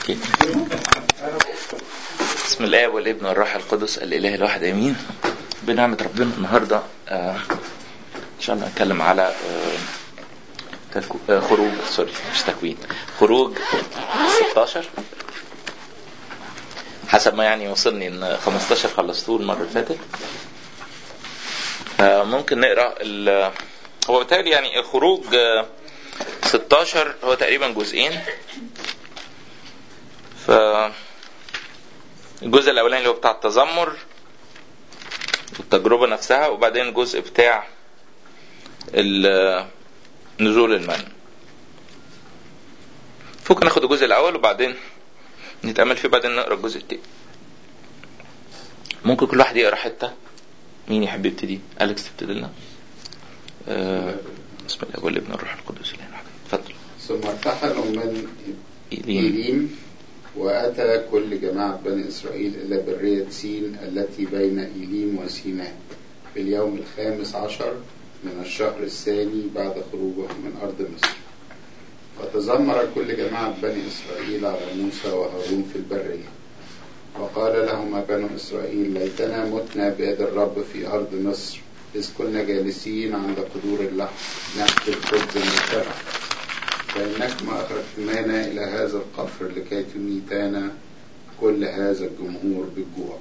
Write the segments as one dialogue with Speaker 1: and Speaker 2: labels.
Speaker 1: أكيد. بسم الله والابن والروح القدس الاله الواحد امين بنعمه ربنا النهارده آه ان شاء الله نتكلم على آه تلكو... آه خروج سوري مش تكوين خروج 16 حسب ما يعني وصلني ان 15 خلصتوه المره اللي فاتت آه ممكن نقرا ال... هو بالتالي يعني خروج آه 16 هو تقريبا جزئين ف الجزء الاولاني اللي هو بتاع التذمر والتجربة نفسها وبعدين الجزء بتاع نزول المن ممكن ناخد الجزء الاول وبعدين نتأمل فيه بعدين نقرا الجزء التاني ممكن كل واحد يقرا حتة مين يحب يبتدي أليكس تبتدي لنا آه بسم الله والابن الروح القدس الان اتفضل
Speaker 2: ثم ارتحلوا من
Speaker 1: إيليم
Speaker 2: إيليم وأتى كل جماعة بني إسرائيل إلى برية سين التي بين إيليم وسيناء في اليوم الخامس عشر من الشهر الثاني بعد خروجهم من أرض مصر وتذمر كل جماعة بني إسرائيل على موسى وهارون في البرية وقال لهما بنو إسرائيل ليتنا متنا بيد الرب في أرض مصر إذ كنا جالسين عند قدور اللحم نأكل خبز المرتفع فإنكما أخرجتمانا إلى هذا القفر لكي تميتانا كل هذا الجمهور بالجوع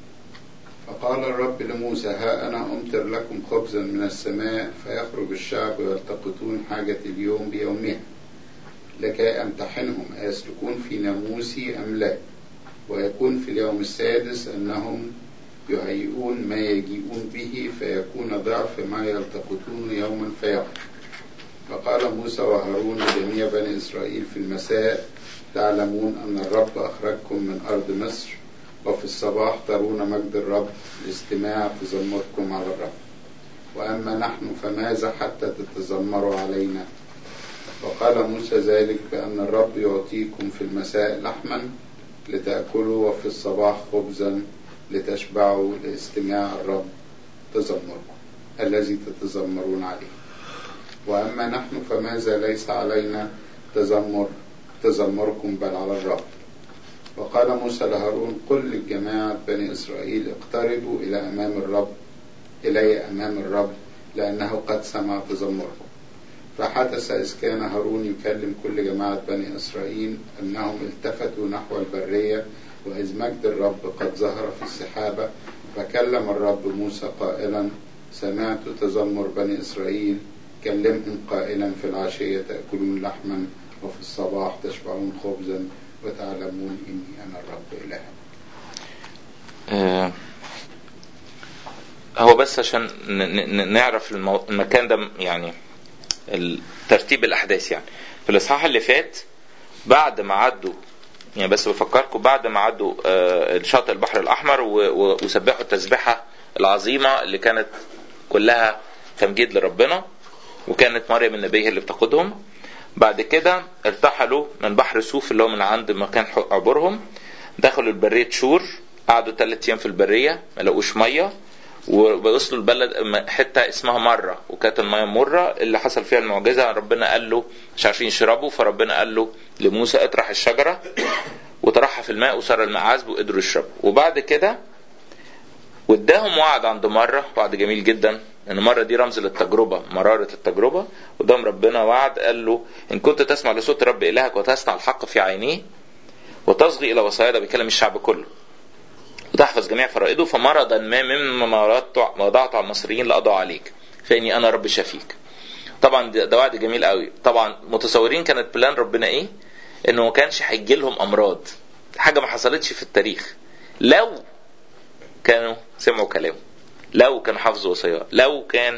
Speaker 2: فقال الرب لموسى ها أنا أمطر لكم خبزا من السماء فيخرج الشعب ويلتقطون حاجة اليوم بيومها لكي أمتحنهم أيسلكون في ناموسي أم لا ويكون في اليوم السادس أنهم يهيئون ما يجيئون به فيكون ضعف ما يلتقطون يوما فيوم فقال موسى وهارون لجميع بني إسرائيل في المساء تعلمون أن الرب أخرجكم من أرض مصر وفي الصباح ترون مجد الرب لاستماع تذمركم على الرب وأما نحن فماذا حتى تتذمروا علينا وقال موسى ذلك بأن الرب يعطيكم في المساء لحما لتأكلوا وفي الصباح خبزا لتشبعوا لاستماع الرب تذمركم الذي تتذمرون عليه وأما نحن فماذا ليس علينا تذمر تذمركم بل على الرب وقال موسى لهارون قل للجماعة بني إسرائيل اقتربوا إلى أمام الرب إلي أمام الرب لأنه قد سمع تذمركم فحدث إذ كان هارون يكلم كل جماعة بني إسرائيل أنهم التفتوا نحو البرية وإذ مجد الرب قد ظهر في السحابة فكلم الرب موسى قائلا سمعت تذمر بني إسرائيل كلمهم قائلا في العشية تأكلون لحما وفي الصباح تشبعون خبزا وتعلمون إني أنا الرب إله
Speaker 1: آه هو بس عشان ن- ن- نعرف المو... المكان ده يعني ترتيب الأحداث يعني في الإصحاح اللي فات بعد ما عدوا يعني بس بفكركم بعد ما عدوا آه شاطئ البحر الأحمر و... و... وسبحوا التسبيحة العظيمة اللي كانت كلها تمجيد لربنا وكانت مريم النبي اللي بتقودهم بعد كده ارتحلوا من بحر سوف اللي هو من عند مكان عبورهم دخلوا البرية شور قعدوا ثلاث ايام في البرية ما لقوش ميه ووصلوا البلد حته اسمها مره وكانت الميه مره اللي حصل فيها المعجزه ربنا قال له مش عارفين يشربوا فربنا قال له لموسى اطرح الشجره وطرحها في الماء وصار الماء عذب وقدروا يشربوا وبعد كده واداهم وعد عند مرة وعد جميل جدا ان مرة دي رمز للتجربة مرارة التجربة قدام ربنا وعد قال له ان كنت تسمع لصوت رب الهك وتصنع الحق في عينيه وتصغي الى وصايا ده بيكلم الشعب كله وتحفظ جميع فرائضه فمرضا ما مما وضعته على المصريين لقضوا عليك فاني انا رب شفيك طبعا ده وعد جميل قوي طبعا متصورين كانت بلان ربنا ايه انه ما كانش هيجي لهم امراض حاجه ما حصلتش في التاريخ لو كانوا سمعوا كلامه لو كانوا حافظوا وصاياه لو كان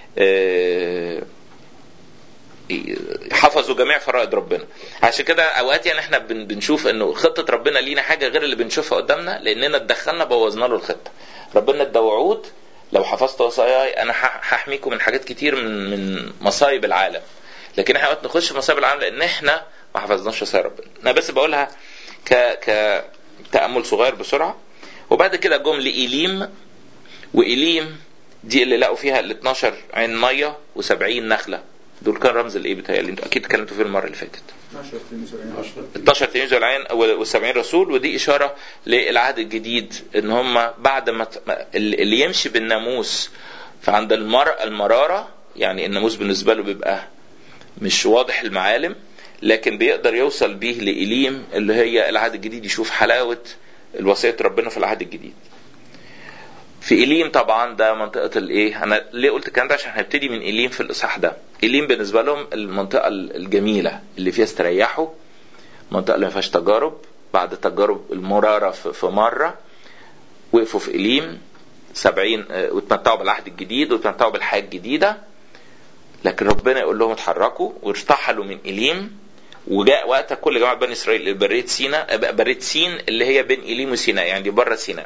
Speaker 1: حفظوا جميع فرائض ربنا عشان كده اوقات يعني احنا بنشوف انه خطه ربنا لينا حاجه غير اللي بنشوفها قدامنا لاننا اتدخلنا بوظنا له الخطه ربنا ادى وعود لو حفظت وصاياي انا هحميكم من حاجات كتير من من مصايب العالم لكن احنا اوقات نخش في مصايب العالم لان احنا ما حفظناش وصايا ربنا انا بس بقولها ك ك تامل صغير بسرعه وبعد كده جم لإيليم وإيليم دي اللي لقوا فيها ال 12 عين ميه و70 نخله دول كان رمز الايه بتهيألي انتوا اكيد اتكلمتوا فيه المره اللي فاتت
Speaker 3: 12 تلميذ والعين
Speaker 2: 12
Speaker 1: 12 تلميذ والعين وال70 رسول ودي اشاره للعهد الجديد ان هم بعد ما ت- ما- اللي يمشي بالناموس فعند المرأة المراره يعني الناموس بالنسبه له بيبقى مش واضح المعالم لكن بيقدر يوصل بيه لإليم اللي هي العهد الجديد يشوف حلاوة الوصية ربنا في العهد الجديد في إليم طبعا ده منطقة الإيه؟ أنا ليه قلت الكلام ده عشان هنبتدي من إليم في الإصحاح ده. إليم بالنسبة لهم المنطقة الجميلة اللي فيها استريحوا منطقة اللي ما فيهاش تجارب بعد تجارب المرارة في في مرة وقفوا في إليم سبعين آه، واتمتعوا بالعهد الجديد واتمتعوا بالحياة الجديدة لكن ربنا يقول لهم اتحركوا وارتحلوا من إليم وجاء وقت كل جماعة بني إسرائيل لبرية سيناء برية سين اللي هي بين إليم وسيناء يعني دي بره سيناء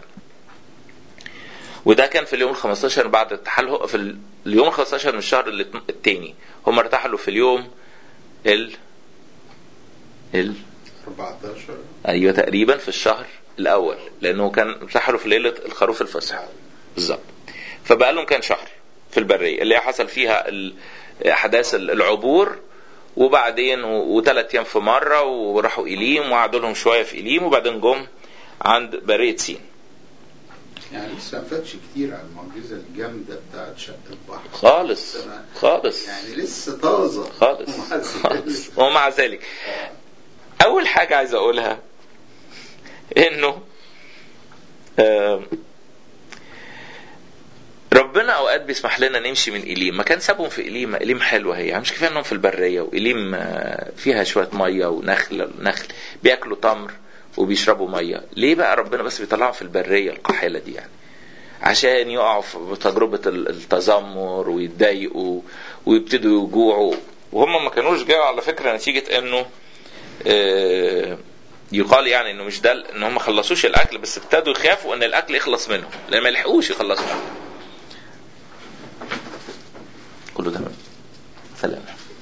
Speaker 1: وده كان في اليوم ال 15 بعد التحل في ال- اليوم ال 15 من الشهر الات- التاني هم ارتحلوا في اليوم ال ال
Speaker 2: 14
Speaker 1: ايوه تقريبا في الشهر الاول لانه كان ارتحلوا في ليله الخروف الفصح بالظبط فبقى لهم كان شهر في البريه اللي هي حصل فيها ال- احداث ال- العبور وبعدين وثلاث ايام في مره وراحوا اليم وقعدوا لهم شويه في اليم وبعدين جم عند بريه سين
Speaker 2: يعني لسه ما فاتش كتير على المعجزه الجامده بتاعت شق البحر
Speaker 1: خالص خالص
Speaker 2: يعني لسه طازه
Speaker 1: خالص
Speaker 2: ومع ذلك-
Speaker 1: خالص ومع ذلك اول حاجه عايز اقولها انه آم، ربنا اوقات بيسمح لنا نمشي من اليم ما كان سابهم في اليم اليم حلوه هي مش كفايه انهم في البريه واليم آه، فيها شويه ميه ونخل نخل بياكلوا تمر وبيشربوا ميه ليه بقى ربنا بس بيطلعهم في البريه القاحله دي يعني عشان يقعوا في تجربة ال- التذمر ويتضايقوا ويبتدوا يجوعوا وهم ما كانوش جاعوا على فكرة نتيجة انه آه، يقال يعني انه مش ده ان هم خلصوش الاكل بس ابتدوا يخافوا ان الاكل يخلص منهم لان ما يلحقوش يخلصوا كله تمام سلام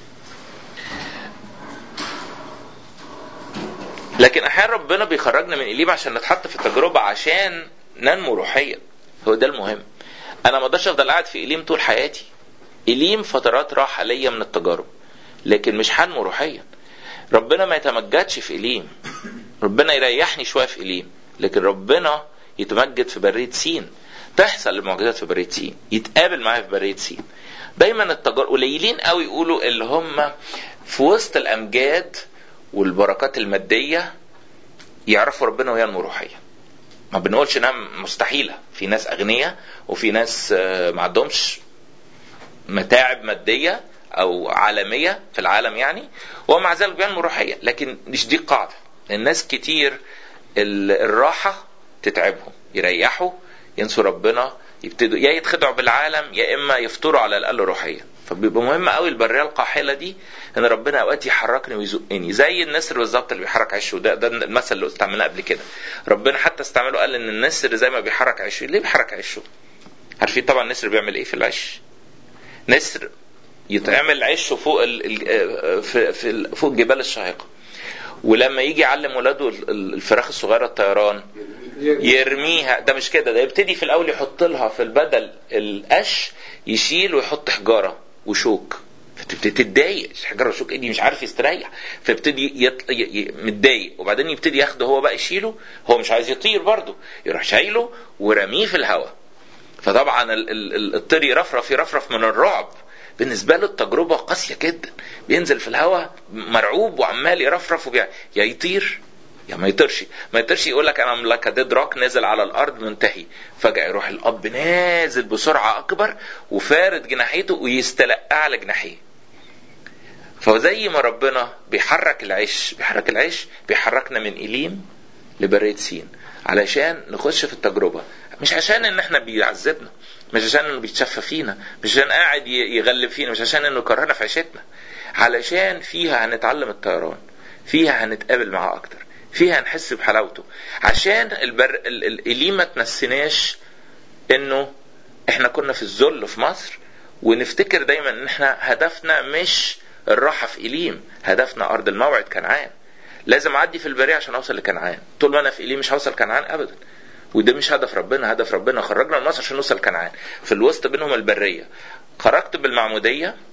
Speaker 1: لكن احيانا ربنا بيخرجنا من اليم عشان نتحط في التجربه عشان ننمو روحيا هو ده المهم انا ما اقدرش افضل قاعد في اليم طول حياتي اليم فترات راحه ليا من التجارب لكن مش هنمو روحيا ربنا ما يتمجدش في اليم ربنا يريحني شويه في اليم لكن ربنا يتمجد في بريه سين تحصل المعجزات في بريه سين يتقابل معايا في بريه سين دايما التجارب قليلين قوي يقولوا اللي هم في وسط الامجاد والبركات الماديه يعرفوا ربنا وينمو روحيا ما بنقولش انها مستحيله في ناس اغنياء وفي ناس آه، ما عندهمش متاعب ماديه او عالميه في العالم يعني ومع ذلك بينمو روحيا لكن مش دي القاعده الناس كتير ال- الراحه تتعبهم يريحوا ينسوا ربنا يبتدوا يا يتخدعوا بالعالم يا اما يفطروا على الاقل روحيا فبيبقى مهم قوي البريه القاحله دي ان ربنا اوقات يحركني ويزقني زي النسر بالظبط اللي بيحرك عشه ده ده المثل اللي استعملناه قبل كده ربنا حتى استعمله قال ان النسر زي ما بيحرك عشه ليه بيحرك عشه عارفين طبعا النسر بيعمل ايه في العش نسر يتعمل عشه فوق ال... ال- في... في... فوق جبال الشاهقه ولما يجي يعلم ولاده ال- ال- الفراخ الصغيره الطيران يرميها ده مش كده ده يبتدي في الاول يحط لها في البدل القش يشيل ويحط حجاره وشوك فتبتدي تتضايق الحجاره والشوك ايه دي مش عارف يستريح فيبتدي يط... ي... ي... متضايق وبعدين يبتدي ياخده هو بقى يشيله هو مش عايز يطير برضه يروح شايله ورميه في الهواء فطبعا ال- ال- ال- الطير يرفرف يرفرف من الرعب بالنسبة له التجربة قاسية جدا بينزل في الهواء مرعوب وعمال يرفرف وبيع يا يطير يا ما يطيرش ما يطيرش يقول لك انا لايك ديد روك نازل على الارض منتهي فجأة يروح الاب نازل بسرعة اكبر وفارد جناحيته ويستلقى على جناحيه فزي ما ربنا بيحرك العيش بيحرك العيش بيحركنا من إليم لبرية سين علشان نخش في التجربة مش عشان ان احنا بيعذبنا مش عشان انه بيتشفى فينا مش عشان قاعد ي- يغلب فينا مش عشان انه يكرهنا في عيشتنا علشان فيها هنتعلم الطيران فيها هنتقابل معاه اكتر فيها هنحس بحلاوته عشان البر... ال- ال- الإليم ما تنسيناش انه احنا كنا في الذل في مصر ونفتكر دايما ان احنا هدفنا مش الراحة في إليم هدفنا أرض الموعد كنعان لازم أعدي في البرية عشان أوصل لكنعان طول ما أنا في إليم مش هوصل كنعان أبدا وده مش هدف ربنا هدف ربنا خرجنا من مصر عشان نوصل كنعان في الوسط بينهم البرية خرجت بالمعمودية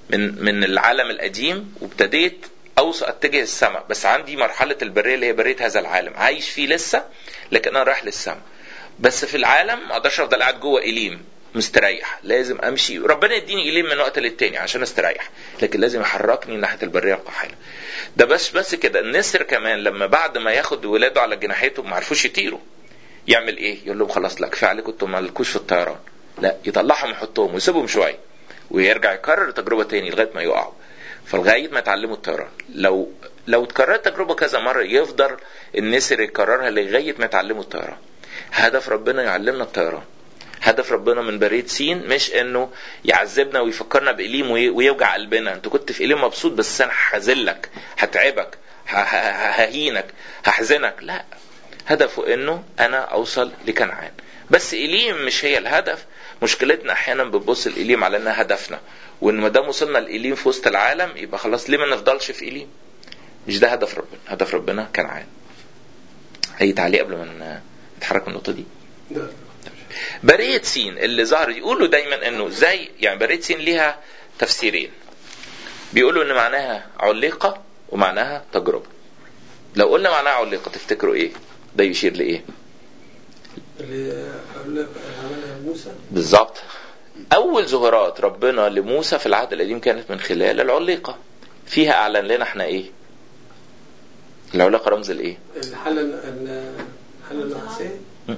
Speaker 1: من من العالم القديم وابتديت اوصل اتجه السماء بس عندي مرحله البريه اللي هي بريه هذا العالم عايش فيه لسه لكن انا رايح للسماء بس في العالم ما اقدرش افضل قاعد جوه اليم مستريح لازم امشي ربنا يديني اليم من وقت للتاني عشان استريح لكن لازم يحركني ناحيه البريه القاحله ده بس بس كده النسر كمان لما بعد ما ياخد ولاده على جناحيته ما عرفوش يطيروا يعمل ايه يقول لهم خلاص لا كفايه عليكم انتم مالكوش في الطيران لا يطلعهم يحطهم ويسيبهم شويه ويرجع يكرر تجربه تاني لغايه ما يقعوا فلغايه ما يتعلموا الطيران لو لو اتكررت تجربه كذا مره يفضل النسر يكررها لغايه ما يتعلموا الطيران هدف ربنا يعلمنا الطيران هدف ربنا من برية سين مش انه يعذبنا ويفكرنا بإليم ويوجع قلبنا انت كنت في إليم مبسوط بس انا هخذلك هتعبك ههينك هحزنك لا هدفه انه انا اوصل لكنعان بس إليم مش هي الهدف مشكلتنا احيانا بنبص الإليم على انها هدفنا وان ما دام وصلنا لإليم في وسط العالم يبقى خلاص ليه ما نفضلش في إليم مش ده هدف ربنا هدف ربنا كنعان اي تعليق قبل ما نتحرك من النقطه دي برية سين اللي ظهر يقولوا دايما انه زي يعني برية سين ليها تفسيرين بيقولوا ان معناها علقة ومعناها تجربة لو قلنا معناها علقة تفتكروا ايه ده يشير لايه
Speaker 3: اللي عملها موسى
Speaker 1: بالظبط اول ظهورات ربنا لموسى في العهد القديم كانت من خلال العليقة فيها اعلن لنا احنا ايه العلاقة رمز الايه
Speaker 3: الحالة الحالة النحاسية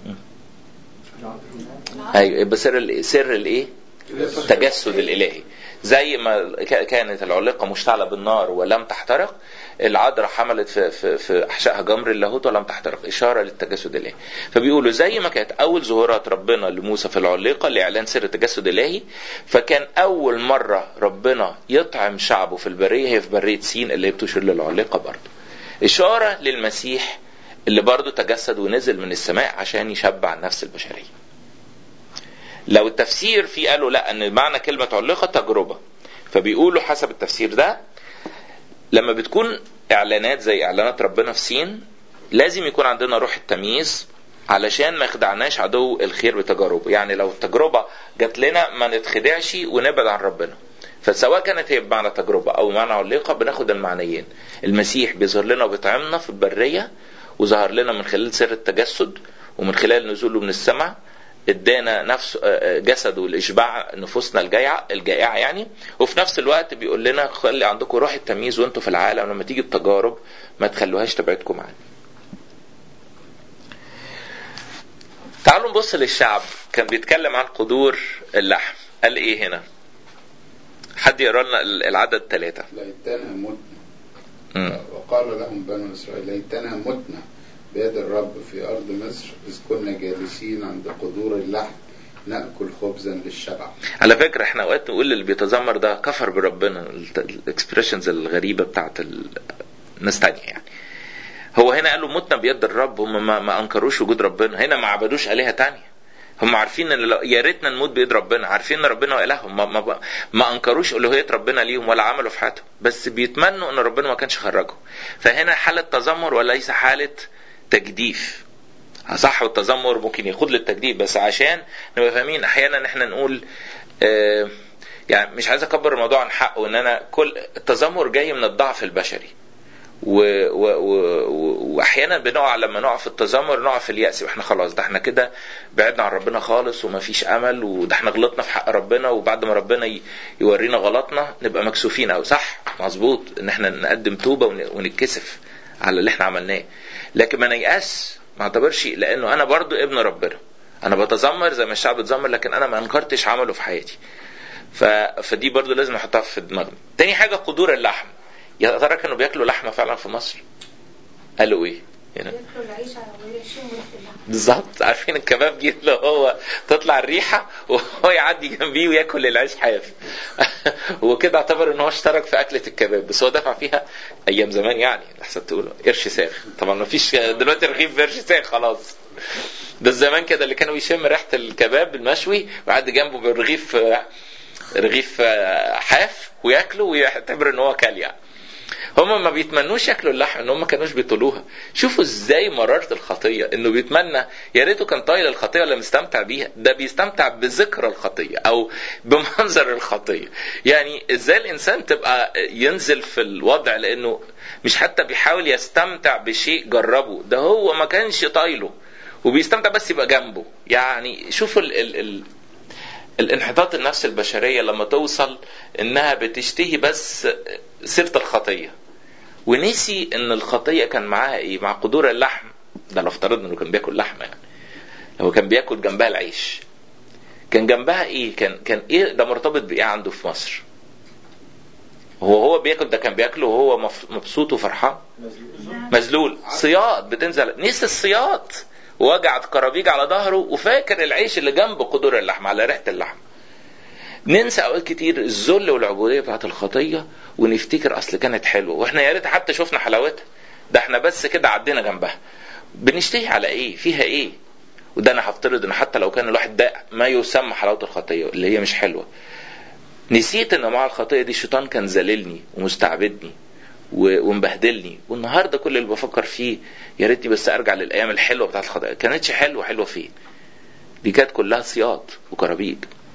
Speaker 1: ايوه يبقى سر ال- سر الايه التجسد الالهي زي ما ك- كانت العلقه مشتعله بالنار ولم تحترق العذراء حملت في, في, في احشائها جمر اللاهوت ولم تحترق اشاره للتجسد الالهي فبيقولوا زي ما كانت اول ظهورات ربنا لموسى في العليقه لاعلان سر التجسد الالهي فكان اول مره ربنا يطعم شعبه في البريه هي في بريه سين اللي هي بتشير للعليقه برضه اشاره للمسيح اللي برضه تجسد ونزل من السماء عشان يشبع النفس البشريه لو التفسير فيه قالوا لا ان معنى كلمه علقه تجربه فبيقولوا حسب التفسير ده لما بتكون اعلانات زي اعلانات ربنا في سين لازم يكون عندنا روح التمييز علشان ما يخدعناش عدو الخير بتجاربه يعني لو التجربه جات لنا ما نتخدعش ونبعد عن ربنا فسواء كانت هي بمعنى تجربه او معنى علقه بناخد المعنيين المسيح بيظهر لنا وبيطعمنا في البريه وظهر لنا من خلال سر التجسد ومن خلال نزوله من السماء ادانا نفس جسده لاشباع نفوسنا الجائعه الجائعه يعني وفي نفس الوقت بيقول لنا خلي عندكم روح التمييز وانتم في العالم لما تيجي التجارب ما تخلوهاش تبعدكم عنه. تعالوا نبص للشعب كان بيتكلم عن قدور اللحم قال ايه هنا؟ حد يقرا لنا العدد ثلاثة
Speaker 2: ليتنا متنا
Speaker 1: مم.
Speaker 2: وقال لهم بنو إسرائيل ليتنا متنا بيد الرب في أرض مصر إذ كنا جالسين عند قدور اللحم نأكل خبزا للشبع
Speaker 1: على فكرة احنا اوقات نقول اللي بيتذمر ده كفر بربنا الاكسبريشنز الغريبة بتاعت ال- ناس تانية يعني هو هنا قالوا متنا بيد الرب هم ما, ما انكروش وجود ربنا هنا ما عبدوش آلهة تانية هم عارفين ان لو- يا ريتنا نموت بايد ربنا عارفين ان ربنا هو الههم ما, ما, ما انكروش الوهيه ربنا ليهم ولا عملوا في حياتهم بس بيتمنوا ان ربنا ما كانش خرجهم فهنا حاله تذمر وليس حاله تجديف صح والتذمر ممكن يخوض للتجديف بس عشان نبقى فاهمين احيانا احنا نقول آه يعني مش عايز اكبر الموضوع عن حقه ان انا كل التذمر جاي من الضعف البشري و... و... و... و... واحيانا بنقع لما نقع في التذمر نقع في اليأس احنا خلاص ده احنا كده بعدنا عن ربنا خالص ومفيش امل وده احنا غلطنا في حق ربنا وبعد ما ربنا ي... يورينا غلطنا نبقى مكسوفين او صح مظبوط ان احنا نقدم توبه ون... ونتكسف على اللي احنا عملناه لكن ما نيأس ما اعتبرش لانه انا برضو ابن ربنا انا بتذمر زي ما الشعب بيتذمر لكن انا ما انكرتش عمله في حياتي ف... فدي برضو لازم نحطها في دماغنا تاني حاجه قدور اللحم يا ترى كانوا بياكلوا لحمه فعلا في مصر قالوا ايه هنا
Speaker 4: ياكلوا العيش ويشموا ريحه اللحم
Speaker 1: بالظبط عارفين الكباب دي اللي هو تطلع الريحه وهو يعدي جنبيه وياكل العيش حاف وكده اعتبر ان هو اشترك في اكله الكباب بس هو دفع فيها ايام زمان يعني احسن تقول قرش ساغ طبعا ما فيش دلوقتي رغيف قرش ساغ خلاص ده الزمان كده اللي كانوا يشم ريحه الكباب المشوي ويعدي جنبه بالرغيف رغيف حاف وياكله ويعتبر ان هو كل يعني هم ما بيتمنوش ياكلوا اللحم ان هم ما كانوش بيطولوها شوفوا ازاي مرارة الخطية انه بيتمنى يا ريته كان طايل الخطية ولا مستمتع بيها ده بيستمتع بذكرى الخطية او بمنظر الخطية يعني ازاي الانسان تبقى ينزل في الوضع لانه مش حتى بيحاول يستمتع بشيء جربه ده هو ما كانش طايله وبيستمتع بس يبقى جنبه يعني شوفوا ال ال ال الانحطاط النفس البشرية لما توصل انها بتشتهي بس سيرة الخطية ونسي ان الخطية كان معاها ايه مع قدور اللحم ده لو افترضنا انه كان بياكل لحمة يعني هو كان بياكل جنبها العيش كان جنبها ايه كان كان ايه ده مرتبط بايه عنده في مصر هو هو بياكل ده كان بياكله وهو مف- مبسوط وفرحان مذلول صياط بتنزل نسي الصياط ووجعت كرابيج على ظهره وفاكر العيش اللي جنب قدور اللحم على ريحه اللحم ننسى اوقات كتير الذل والعبوديه بتاعت الخطيه ونفتكر اصل كانت حلوه واحنا يا ريت حتى شفنا حلاوتها ده احنا بس كده عدينا جنبها بنشتهي على ايه فيها ايه وده انا هفترض ان حتى لو كان الواحد ده ما يسمى حلاوه الخطيه اللي هي مش حلوه نسيت ان مع الخطيه دي الشيطان كان ذللني ومستعبدني و- ومبهدلني والنهارده كل اللي بفكر فيه يا ريتني بس ارجع للايام الحلوه بتاعت الخطيه كانتش حلوه حلوه فين دي كانت كلها صياط وكرابيج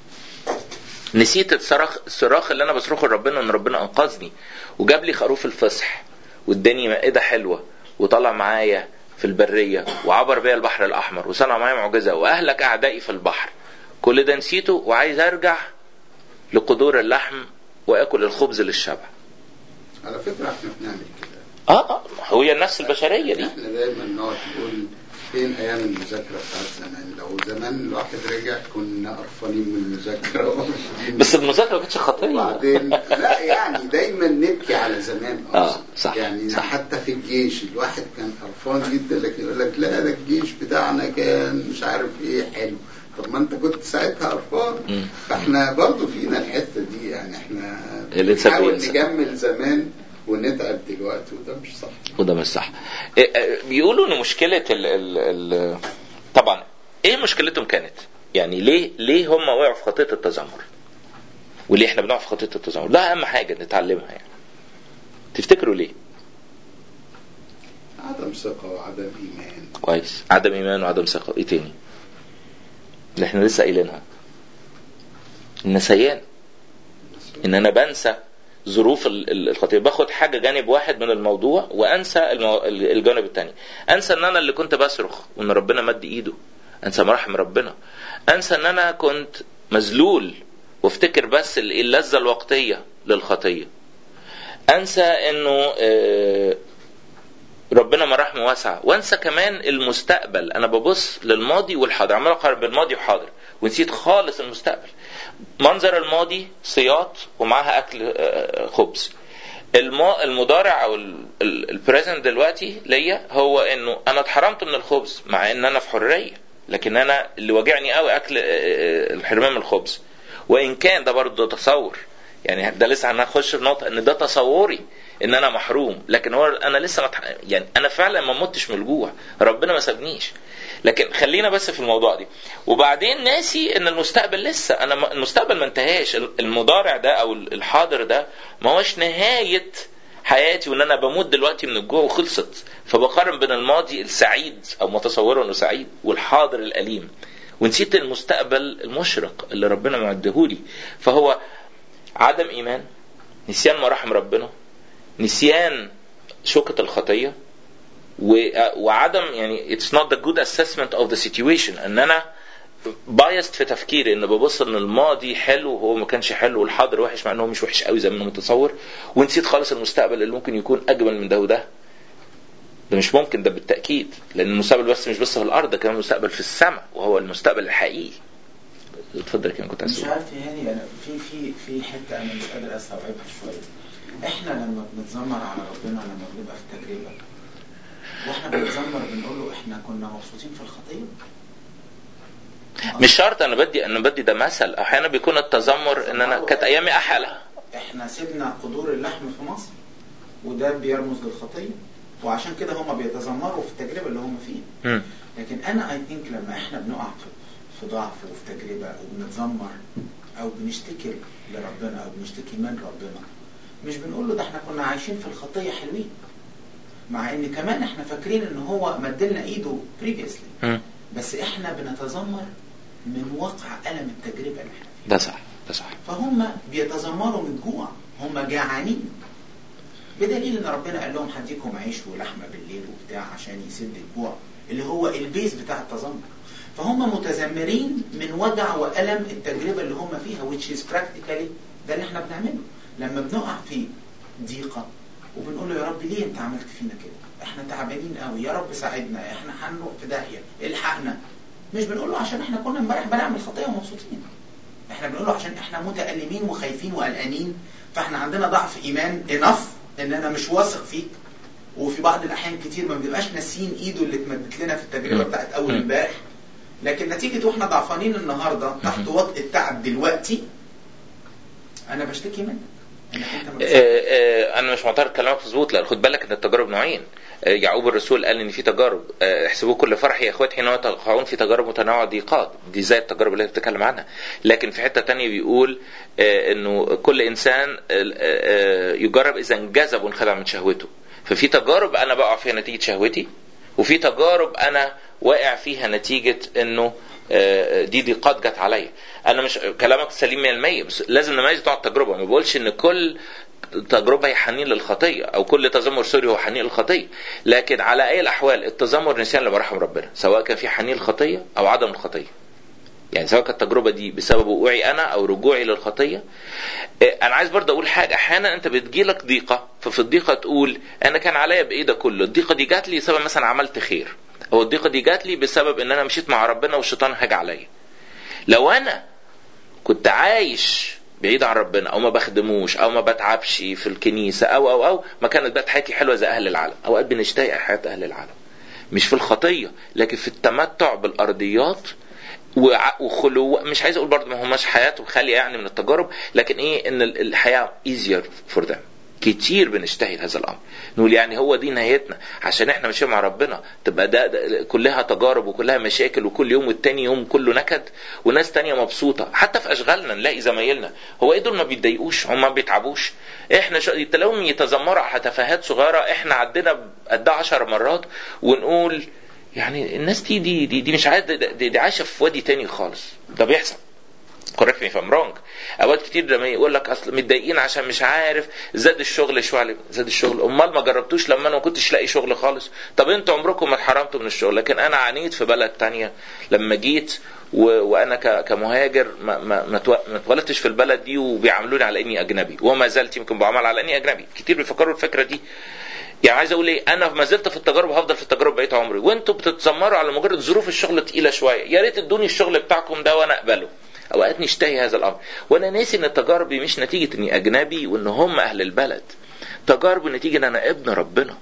Speaker 1: نسيت الصراخ الصراخ اللي انا بصرخه لربنا ان ربنا انقذني وجاب لي خروف الفصح واداني مائده حلوه وطلع معايا في البريه وعبر بيا البحر الاحمر وصنع معايا معجزه واهلك اعدائي في البحر كل ده نسيته وعايز ارجع لقدور اللحم واكل الخبز للشبع
Speaker 2: على فكرة احنا بنعمل كده
Speaker 1: اه اه هي النفس البشريه دي
Speaker 2: احنا دايما نقعد نقول فين ايام المذاكرة بتاعت زمان لو زمان الواحد رجع كنا قرفانين من المذاكرة ومبسوطين.
Speaker 1: بس المذاكره ما كانتش خطيه
Speaker 2: وبعدين لا يعني دايما نبكي على زمان
Speaker 1: آه،
Speaker 2: أصلاً.
Speaker 1: صح،
Speaker 2: يعني
Speaker 1: صح.
Speaker 2: حتى في الجيش الواحد كان قرفان جدا لكن يقول لك لا ده الجيش بتاعنا كان مش عارف ايه حلو طب ما انت كنت ساعتها قرفان
Speaker 1: مم.
Speaker 2: فاحنا برضو فينا الحته دي يعني احنا
Speaker 1: الإنسان
Speaker 2: بنحاول
Speaker 1: بينسى.
Speaker 2: نجمل زمان ونتعب دلوقتي وده مش صح
Speaker 1: وده مش صح إيه، آه، بيقولوا ان مشكله ال ال ال طبعا ايه مشكلتهم كانت يعني ليه ليه هم وقعوا في خطيه التذمر وليه احنا بنقع في خطيه التذمر ده اهم حاجه نتعلمها يعني تفتكروا ليه
Speaker 2: عدم ثقه وعدم ايمان
Speaker 1: كويس عدم ايمان وعدم ثقه ايه تاني اللي احنا لسه قايلينها النسيان ان انا بنسى ظروف ال- ال- الخطيئه باخد حاجه جانب واحد من الموضوع وانسى المو... الجانب الثاني انسى ان انا اللي كنت بصرخ وان ربنا مد ايده انسى مراحم ربنا انسى ان انا كنت مذلول وافتكر بس ال- اللذه الوقتيه للخطيه انسى انه آه، ربنا مراحمه واسعه وانسى كمان المستقبل انا ببص للماضي والحاضر عمال اقارن بين ماضي وحاضر ونسيت خالص المستقبل منظر الماضي صياط ومعاها اكل آه، خبز الما- المضارع او البريزنت دلوقتي ليا هو انه انا اتحرمت من الخبز مع ان انا في حريه لكن انا اللي واجعني قوي اكل آه، آه، الحرمان من الخبز وان كان ده برضه تصور يعني ده لسه هنخش في نقطه ان ده تصوري ان انا محروم لكن هو انا لسه ما اتح- يعني انا فعلا ما متش من الجوع ربنا ما سابنيش لكن خلينا بس في الموضوع دي وبعدين ناسي ان المستقبل لسه انا ما- المستقبل ما انتهاش المضارع ده او الحاضر ده ما هوش نهايه حياتي وان انا بموت دلوقتي من الجوع وخلصت فبقارن بين الماضي السعيد او متصوره انه سعيد والحاضر الاليم ونسيت المستقبل المشرق اللي ربنا معدهولي فهو عدم ايمان نسيان مراحم ربنا نسيان شوكة الخطية و- وعدم يعني it's not the good assessment of the situation ان انا بايست في تفكيري ان ببص ان الماضي حلو وهو ما كانش حلو والحاضر وحش مع انه مش وحش قوي زي ما انا متصور ونسيت خالص المستقبل اللي ممكن يكون اجمل من ده وده ده مش ممكن ده بالتاكيد لان المستقبل بس مش بس في الارض ده كمان المستقبل في السماء وهو المستقبل الحقيقي اتفضل كده كنت عايز
Speaker 5: مش
Speaker 1: تقول.
Speaker 5: عارف يا هاني انا في في في حته انا مش قادر استوعبها شويه احنا لما بنتذمر على ربنا لما بنبقى في تجربه واحنا بنتذمر بنقول له احنا كنا مبسوطين في الخطيه
Speaker 1: مش شرط انا بدي انا بدي ده مثل احيانا بيكون التذمر ان انا كانت ايامي احلى
Speaker 5: احنا سيبنا قدور اللحم في مصر وده بيرمز للخطيه وعشان كده هم بيتذمروا في التجربه اللي هم فيها
Speaker 1: مم.
Speaker 5: لكن انا اي ثينك لما احنا بنقع في في ضعف وفي تجربه وبنتذمر او بنشتكي لربنا او بنشتكي من ربنا مش بنقول له ده احنا كنا عايشين في الخطيه حلوين مع ان كمان احنا فاكرين ان هو مدلنا ايده previously
Speaker 1: مم.
Speaker 5: بس احنا بنتذمر من واقع الم التجربه اللي احنا فيها
Speaker 1: ده صح ده صح
Speaker 5: فهم بيتذمروا من جوع هم جعانين بدليل ان ربنا قال لهم هديكم عيش ولحمه بالليل وبتاع عشان يسد الجوع اللي هو البيز بتاع التذمر فهم متذمرين من وجع والم التجربه اللي هم فيها which is practically ده اللي احنا بنعمله لما بنقع في ضيقه وبنقول له يا رب ليه انت عملت فينا كده احنا تعبانين قوي يا رب ساعدنا احنا هنروح في داهيه الحقنا مش بنقول له عشان احنا كنا امبارح بنعمل خطيه ومبسوطين احنا بنقول له عشان احنا متألمين وخايفين وقلقانين فاحنا عندنا ضعف ايمان انف ان انا مش واثق فيك وفي بعض الاحيان كتير ما بنبقاش ناسيين ايده اللي اتمدت لنا في التجربه
Speaker 1: مم.
Speaker 5: بتاعت اول
Speaker 1: مم.
Speaker 5: امبارح لكن نتيجه واحنا ضعفانين النهارده تحت وطء التعب دلوقتي انا بشتكي منك انك انت ما
Speaker 1: آه،
Speaker 5: بتساعدنيش.
Speaker 1: آه، انا مش معترض كلامك مظبوط لان خد بالك ان التجارب نوعين آه، يعقوب الرسول قال ان في تجارب آه، احسبوا كل فرح يا اخوات حين تقعون في تجارب متنوعه ضيقات دي زي التجارب اللي انت بتتكلم عنها لكن في حته تانية بيقول آه، انه كل انسان آه، آه، يجرب اذا انجذب وانخدع من شهوته ففي تجارب انا بقع فيها نتيجه شهوتي وفي تجارب انا واقع فيها نتيجه انه آه، دي ضيقات جت عليا انا مش كلامك سليم 100% بس لازم نميز نوع التجربه ما بقولش ان كل تجربه هي حنين للخطيه او كل تذمر سوري هو حنين للخطيه لكن على اي الاحوال التذمر نسيان لمراحم ربنا سواء كان في حنين الخطيه او عدم الخطيه يعني سواء كانت التجربه دي بسبب وقوعي انا او رجوعي للخطيه آه، انا عايز برضه اقول حاجه احيانا انت بتجيلك ضيقه ففي الضيقه تقول انا كان عليا بايه ده كله الضيقه دي جات لي بسبب مثلا عملت خير او الضيقه دي جات لي بسبب ان انا مشيت مع ربنا والشيطان هاج عليا لو انا كنت عايش بعيد عن ربنا او ما بخدموش او ما بتعبش في الكنيسه او او او ما كانت بقت حياتي حلوه زي اهل العالم اوقات بنشتاق حياه اهل العالم مش في الخطيه لكن في التمتع بالارضيات وع- وخلو مش عايز اقول برضه ما هماش حياتهم خاليه يعني من التجارب لكن ايه ان ال- الحياه easier for them كتير بنشتهي هذا الامر نقول يعني هو دي نهايتنا عشان احنا ماشيين مع ربنا تبقى ده, ده كلها تجارب وكلها مشاكل وكل يوم والتاني يوم كله نكد وناس تانية مبسوطة حتى في اشغالنا نلاقي زمايلنا هو ايه دول ما بيتضايقوش هم ما بيتعبوش احنا شو... تلاقيهم يتذمروا على تفاهات صغيرة احنا عدينا قدها عشر مرات ونقول يعني الناس دي دي دي, دي مش عايزه دي, دي عايشه في وادي تاني خالص ده بيحصل كوركت مي فام رونج اوقات كتير لما يقول لك اصل متضايقين عشان مش عارف زاد الشغل شويه عليكم زاد الشغل امال ما جربتوش لما انا ما كنتش لاقي شغل خالص طب انتوا عمركم ما اتحرمتوا من الشغل لكن انا عانيت في بلد تانية لما جيت و... وانا ك... كمهاجر ما ما ما اتو- ما اتولدتش في البلد دي وبيعاملوني على اني اجنبي وما زلت يمكن بعمل على اني اجنبي كتير بيفكروا الفكره دي يعني عايز اقول ايه انا ما زلت في التجارب وهفضل في التجارب بقيت عمري وانتوا بتتذمروا على مجرد ظروف الشغل تقيله شويه يا ريت ادوني الشغل بتاعكم ده وانا اقبله اوقات نشتهي هذا الامر وانا ناسي ان التجارب دي مش نتيجه اني اجنبي وان هم اهل البلد تجارب نتيجه ان انا ابن ربنا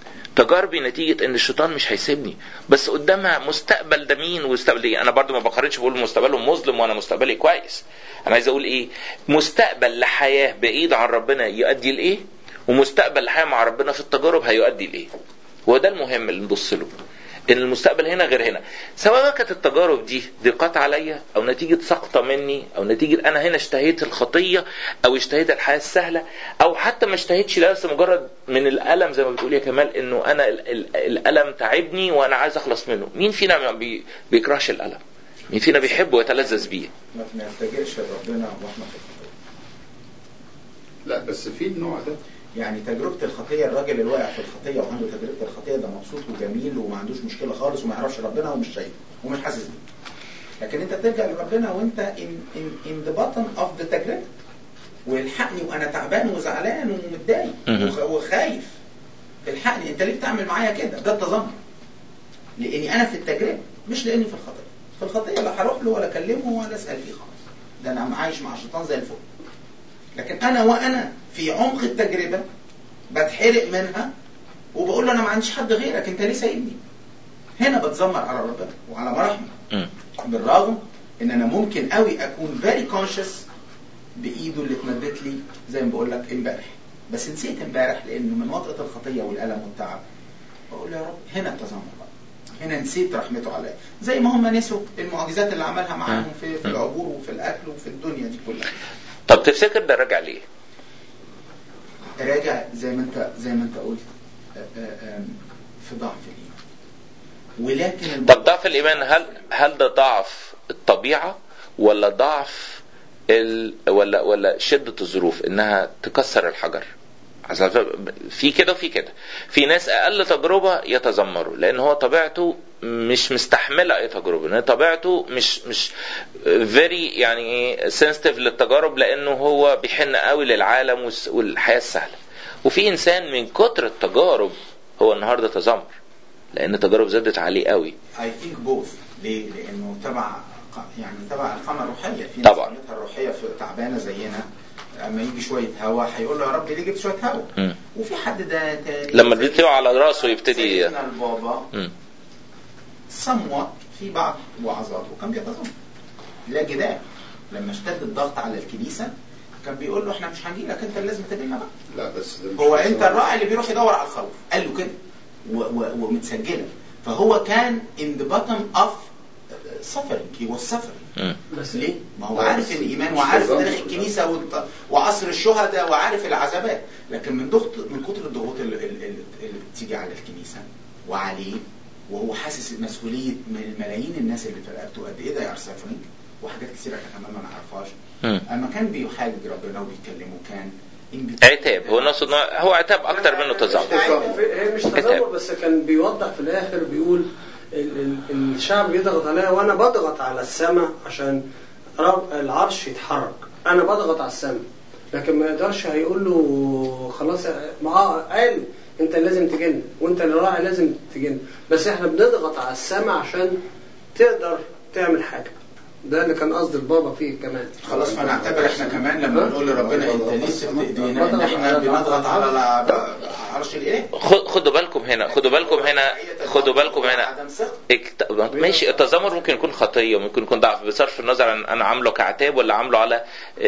Speaker 1: تجاربي نتيجة ان الشيطان مش هيسيبني بس قدامها مستقبل ده مين ومستقبل ايه انا برضو ما بقارنش بقول مستقبلهم مظلم وانا مستقبلي كويس انا عايز اقول ايه مستقبل لحياة بعيد عن ربنا يؤدي لايه ومستقبل لحياة مع ربنا في التجارب هيؤدي لايه هو ده المهم اللي نبص له ان المستقبل هنا غير هنا سواء بقى كانت التجارب دي ضيقات عليا او نتيجه سقطه مني او نتيجه انا هنا اشتهيت الخطيه او اشتهيت الحياه السهله او حتى ما اشتهيتش لا بس مجرد من الالم زي ما بتقول يا كمال انه انا ال- ال- الالم تعبني وانا عايز اخلص منه مين فينا ما بي- بيكرهش الالم مين فينا بيحب ويتلذذ بيه
Speaker 5: ما بنلتجئش لربنا واحنا في الخطيه
Speaker 2: لا بس في النوع ده
Speaker 5: يعني تجربة الخطية الراجل اللي واقع في الخطية وعنده تجربة الخطية ده مبسوط وجميل وما عندوش مشكلة خالص وما يعرفش ربنا ومش شايف ومش حاسس بيه. لكن انت ترجع لربنا وانت in, in, in the bottom of the تجربة والحقني وانا تعبان وزعلان ومتضايق
Speaker 1: مهم.
Speaker 5: وخ- وخايف الحقني انت ليه بتعمل معايا كده ده التذمر لاني انا في التجربة مش لاني في الخطية في الخطية لا هروح له ولا اكلمه ولا اسال فيه خالص ده انا عايش مع الشيطان زي الفل لكن انا وانا في عمق التجربه بتحرق منها وبقول له انا ما عنديش حد غيرك انت ليه سايبني هنا بتذمر على ربنا وعلى مراحمه
Speaker 1: مم.
Speaker 5: بالرغم ان انا ممكن قوي اكون فيري كونشس بايده اللي اتمدت لي زي ما بقول لك امبارح بس نسيت امبارح لانه من وطأة الخطيه والالم والتعب بقول له يا رب هنا التذمر بقى هنا نسيت رحمته عليا زي ما هم نسوا المعجزات اللي عملها معاهم في, في العبور وفي الاكل وفي الدنيا دي كلها
Speaker 1: طب تفتكر ده راجع ليه
Speaker 5: راجع زي ما انت زي ما انت قلت آه، آه، آم، في ضعف الايمان ولكن
Speaker 1: طب ضعف الايمان هل هل ده ضعف الطبيعه ولا ضعف ال ولا ولا شده الظروف انها تكسر الحجر عشان في كده وفي كده في ناس اقل تجربه يتذمروا لان هو طبيعته مش مستحمله اي تجربه لان طبيعته مش مش فيري يعني ايه سنسيتيف للتجارب لانه هو بيحن قوي للعالم والس- والحياه السهله وفي انسان من كتر التجارب هو النهارده تذمر لان التجارب زادت عليه قوي
Speaker 5: اي ثينك بوث ليه؟ لانه تبع يعني تبع القامه الروحيه في ناس
Speaker 1: طبعا.
Speaker 5: قامتها الروحيه في تعبانه زينا اما يجي شويه هوا هيقول له يا رب ليه جبت شويه هوا؟
Speaker 1: مم.
Speaker 5: وفي حد ده تاني
Speaker 1: لما البيت يقع على راسه يبتدي
Speaker 5: سيدنا البابا
Speaker 1: مم.
Speaker 5: somewhat في بعض وعظاته كان بيتظاهر لا جدال لما اشتد الضغط على الكنيسه كان بيقول له احنا مش هنجي لك انت اللي لازم تجينا بقى
Speaker 2: لا بس ده مش
Speaker 5: هو انت
Speaker 2: تصور.
Speaker 5: الراعي اللي بيروح يدور على الخروف قال له كده و- و- ومتسجله فهو كان in the bottom of suffering he was suffering
Speaker 1: مم.
Speaker 3: بس
Speaker 5: ليه؟ ما هو
Speaker 2: لا،
Speaker 5: عارف
Speaker 2: بس
Speaker 5: الايمان
Speaker 2: مش
Speaker 5: وعارف
Speaker 2: تظاهر.
Speaker 5: تاريخ الكنيسه والط- وعصر الشهداء وعارف العذابات لكن من ضغط من كتر الضغوط اللي, اللي, اللي بتيجي على الكنيسه وعليه وهو حاسس مسؤوليه من الملايين الناس اللي في رقبته قد ايه ده suffering وحاجات كثيره كمان ما نعرفهاش
Speaker 1: مم.
Speaker 5: اما كان بيحاجج ربنا وبيتكلمه كان in between.
Speaker 1: عتاب هو نقصد إنه- هو عتاب اكتر منه تذمر
Speaker 3: هي مش تذمر بس كان بيوضح في الاخر بيقول ال- ال- الشعب بيضغط عليا وانا بضغط على السماء عشان رب العرش يتحرك انا بضغط على السماء لكن ما يقدرش هيقول له خلاص ما آه قال انت لازم تجن وانت اللي راعي لازم تجن بس احنا بنضغط على السماء عشان تقدر تعمل حاجه ده اللي كان قصد البابا فيه كمان
Speaker 5: خلاص فنعتبر احنا كمان لما نقول لربنا انت ليه سبت ايدينا ان احنا بنضغط على ال- عرش الاله
Speaker 1: خد- خدوا بالكم هنا خدوا بالكم هنا خدوا بالكم هنا
Speaker 5: عدم ثقة
Speaker 1: اكت- ماشي التذمر ممكن يكون خطيه ممكن يكون ضعف بصرف النظر عن انا عامله كعتاب ولا عامله على آه،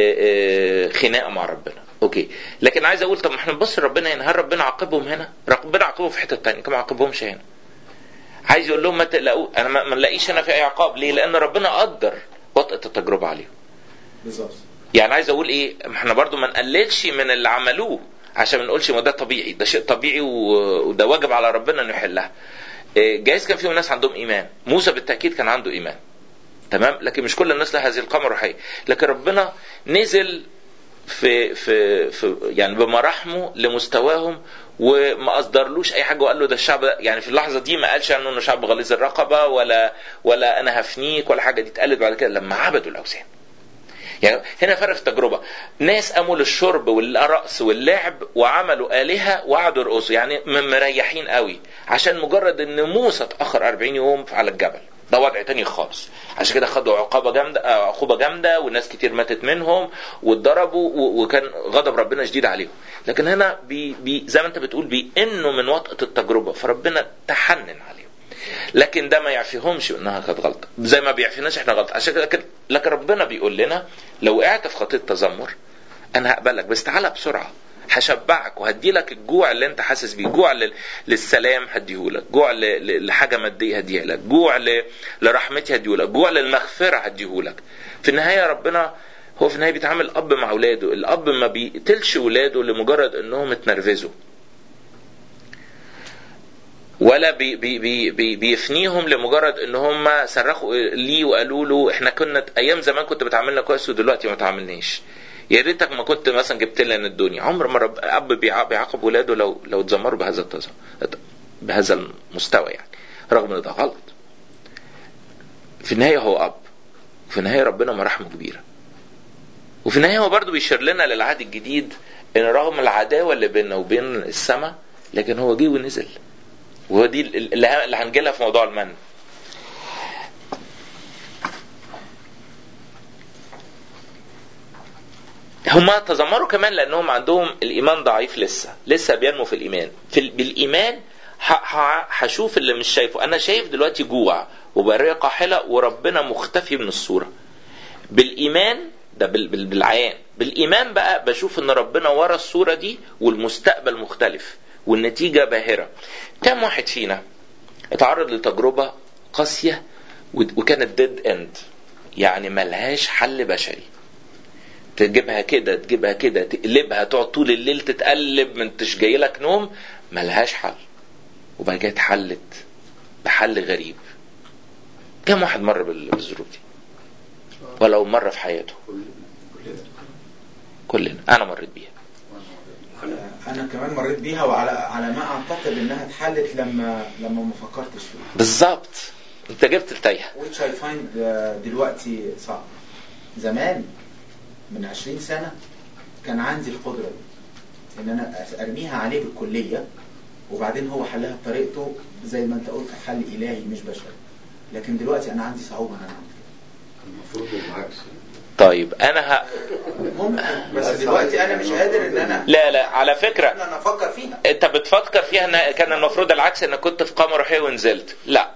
Speaker 1: آه، خناقه مع ربنا اوكي لكن عايز اقول طب ما احنا نبص لربنا هنا هل ربنا عاقبهم هنا ربنا عاقبهم في حته تانية كما عاقبهمش هنا عايز يقول لهم ما تقلقوا انا ما ما نلاقيش هنا في اي عقاب ليه لان ربنا قدر وطأة التجربه عليهم
Speaker 5: بالظبط
Speaker 1: يعني عايز اقول ايه ما احنا برضو ما نقللش من اللي عملوه عشان ما نقولش ما ده طبيعي ده شيء طبيعي و- وده واجب على ربنا انه يحلها إيه، جايز كان فيهم ناس عندهم ايمان موسى بالتاكيد كان عنده ايمان تمام لكن مش كل الناس لها هذه القامه الروحيه لكن ربنا نزل في في في يعني بمراحمه لمستواهم وما اصدرلوش اي حاجه وقال له ده الشعب ده- يعني في اللحظه دي ما قالش عنه انه شعب غليظ الرقبه ولا ولا انا هفنيك ولا حاجه دي اتقالت بعد كده لما عبدوا الاوثان يعني هنا فرق في التجربة ناس قاموا للشرب والرقص واللعب وعملوا آلهة وقعدوا يرقصوا يعني م- مريحين قوي عشان مجرد ان موسى اتأخر 40 يوم على الجبل ده وضع تاني خالص عشان كده خدوا عقابة جامدة آه، عقوبة جامدة وناس كتير ماتت منهم واتضربوا و- وكان غضب ربنا شديد عليهم لكن هنا بي بي زي ما انت بتقول بيئنوا من وطأة التجربة فربنا تحنن عليهم لكن ده ما يعفيهمش انها كانت غلطه زي ما بيعفيناش احنا غلطه عشان كده لكن, لكن ربنا بيقول لنا لو وقعت في خطيه تذمر انا هقبلك بس تعالى بسرعه هشبعك وهدي لك الجوع اللي انت حاسس بيه جوع لل- للسلام هديهولك جوع ل- ل- لحاجه ماديه هديها لك جوع ل- لرحمتي هديهولك جوع للمغفره هديهولك في النهايه ربنا هو في النهايه بيتعامل اب مع اولاده الاب ما بيقتلش اولاده لمجرد انهم اتنرفزوا ولا بي بي بي بي بيفنيهم لمجرد ان هم صرخوا ليه وقالوا له احنا كنا ايام زمان كنت بتعاملنا كويس ودلوقتي ما تعاملناش يا ريتك ما كنت مثلا جبت لنا الدنيا عمر ما رب اب بيع- بيعاقب ولاده لو لو اتذمروا بهذا التز... بهذا المستوى يعني رغم ان ده غلط في النهايه هو اب وفي النهايه ربنا مراحمه كبيره وفي النهايه هو برضه بيشير لنا للعهد الجديد ان رغم العداوه اللي بيننا وبين السماء لكن هو جه ونزل وهو دي اللي اللي هنجيلها في موضوع المن هما تذمروا كمان لانهم عندهم الايمان ضعيف لسه لسه بينمو في الايمان في ال- بالايمان ه- ه- هشوف اللي مش شايفه انا شايف دلوقتي جوع وبريه قاحله وربنا مختفي من الصوره بالايمان ده بال- بال- بالعيان بالايمان بقى بشوف ان ربنا ورا الصوره دي والمستقبل مختلف والنتيجه باهره كم واحد فينا اتعرض لتجربه قاسيه ود- وكانت ديد اند يعني ملهاش حل بشري تجيبها كده تجيبها كده تقلبها تقعد طول الليل تتقلب من تش جاي لك نوم ملهاش حل وبعد كده اتحلت بحل غريب كم واحد مر بال- بالظروف دي ولو مرة في حياته كلنا انا مريت بيها
Speaker 5: انا كمان مريت بيها وعلى على ما اعتقد انها اتحلت لما لما ما فكرتش فيها
Speaker 1: بالظبط انت جبت التايهه
Speaker 5: which I find آه، دلوقتي صعب زمان من 20 سنة كان عندي القدرة دي ان انا ارميها عليه بالكلية وبعدين هو حلها بطريقته زي ما انت قلت حل الهي مش بشري لكن دلوقتي انا عندي صعوبة ان انا اعمل كده
Speaker 2: المفروض بالعكس
Speaker 1: طيب انا ه...
Speaker 5: ممكن بس دلوقتي انا مش قادر ان انا
Speaker 1: لا لا على فكره
Speaker 5: ان انا افكر فيها
Speaker 1: انت بتفكر فيها ان كان المفروض العكس انك كنت في قامه روحيه ونزلت لا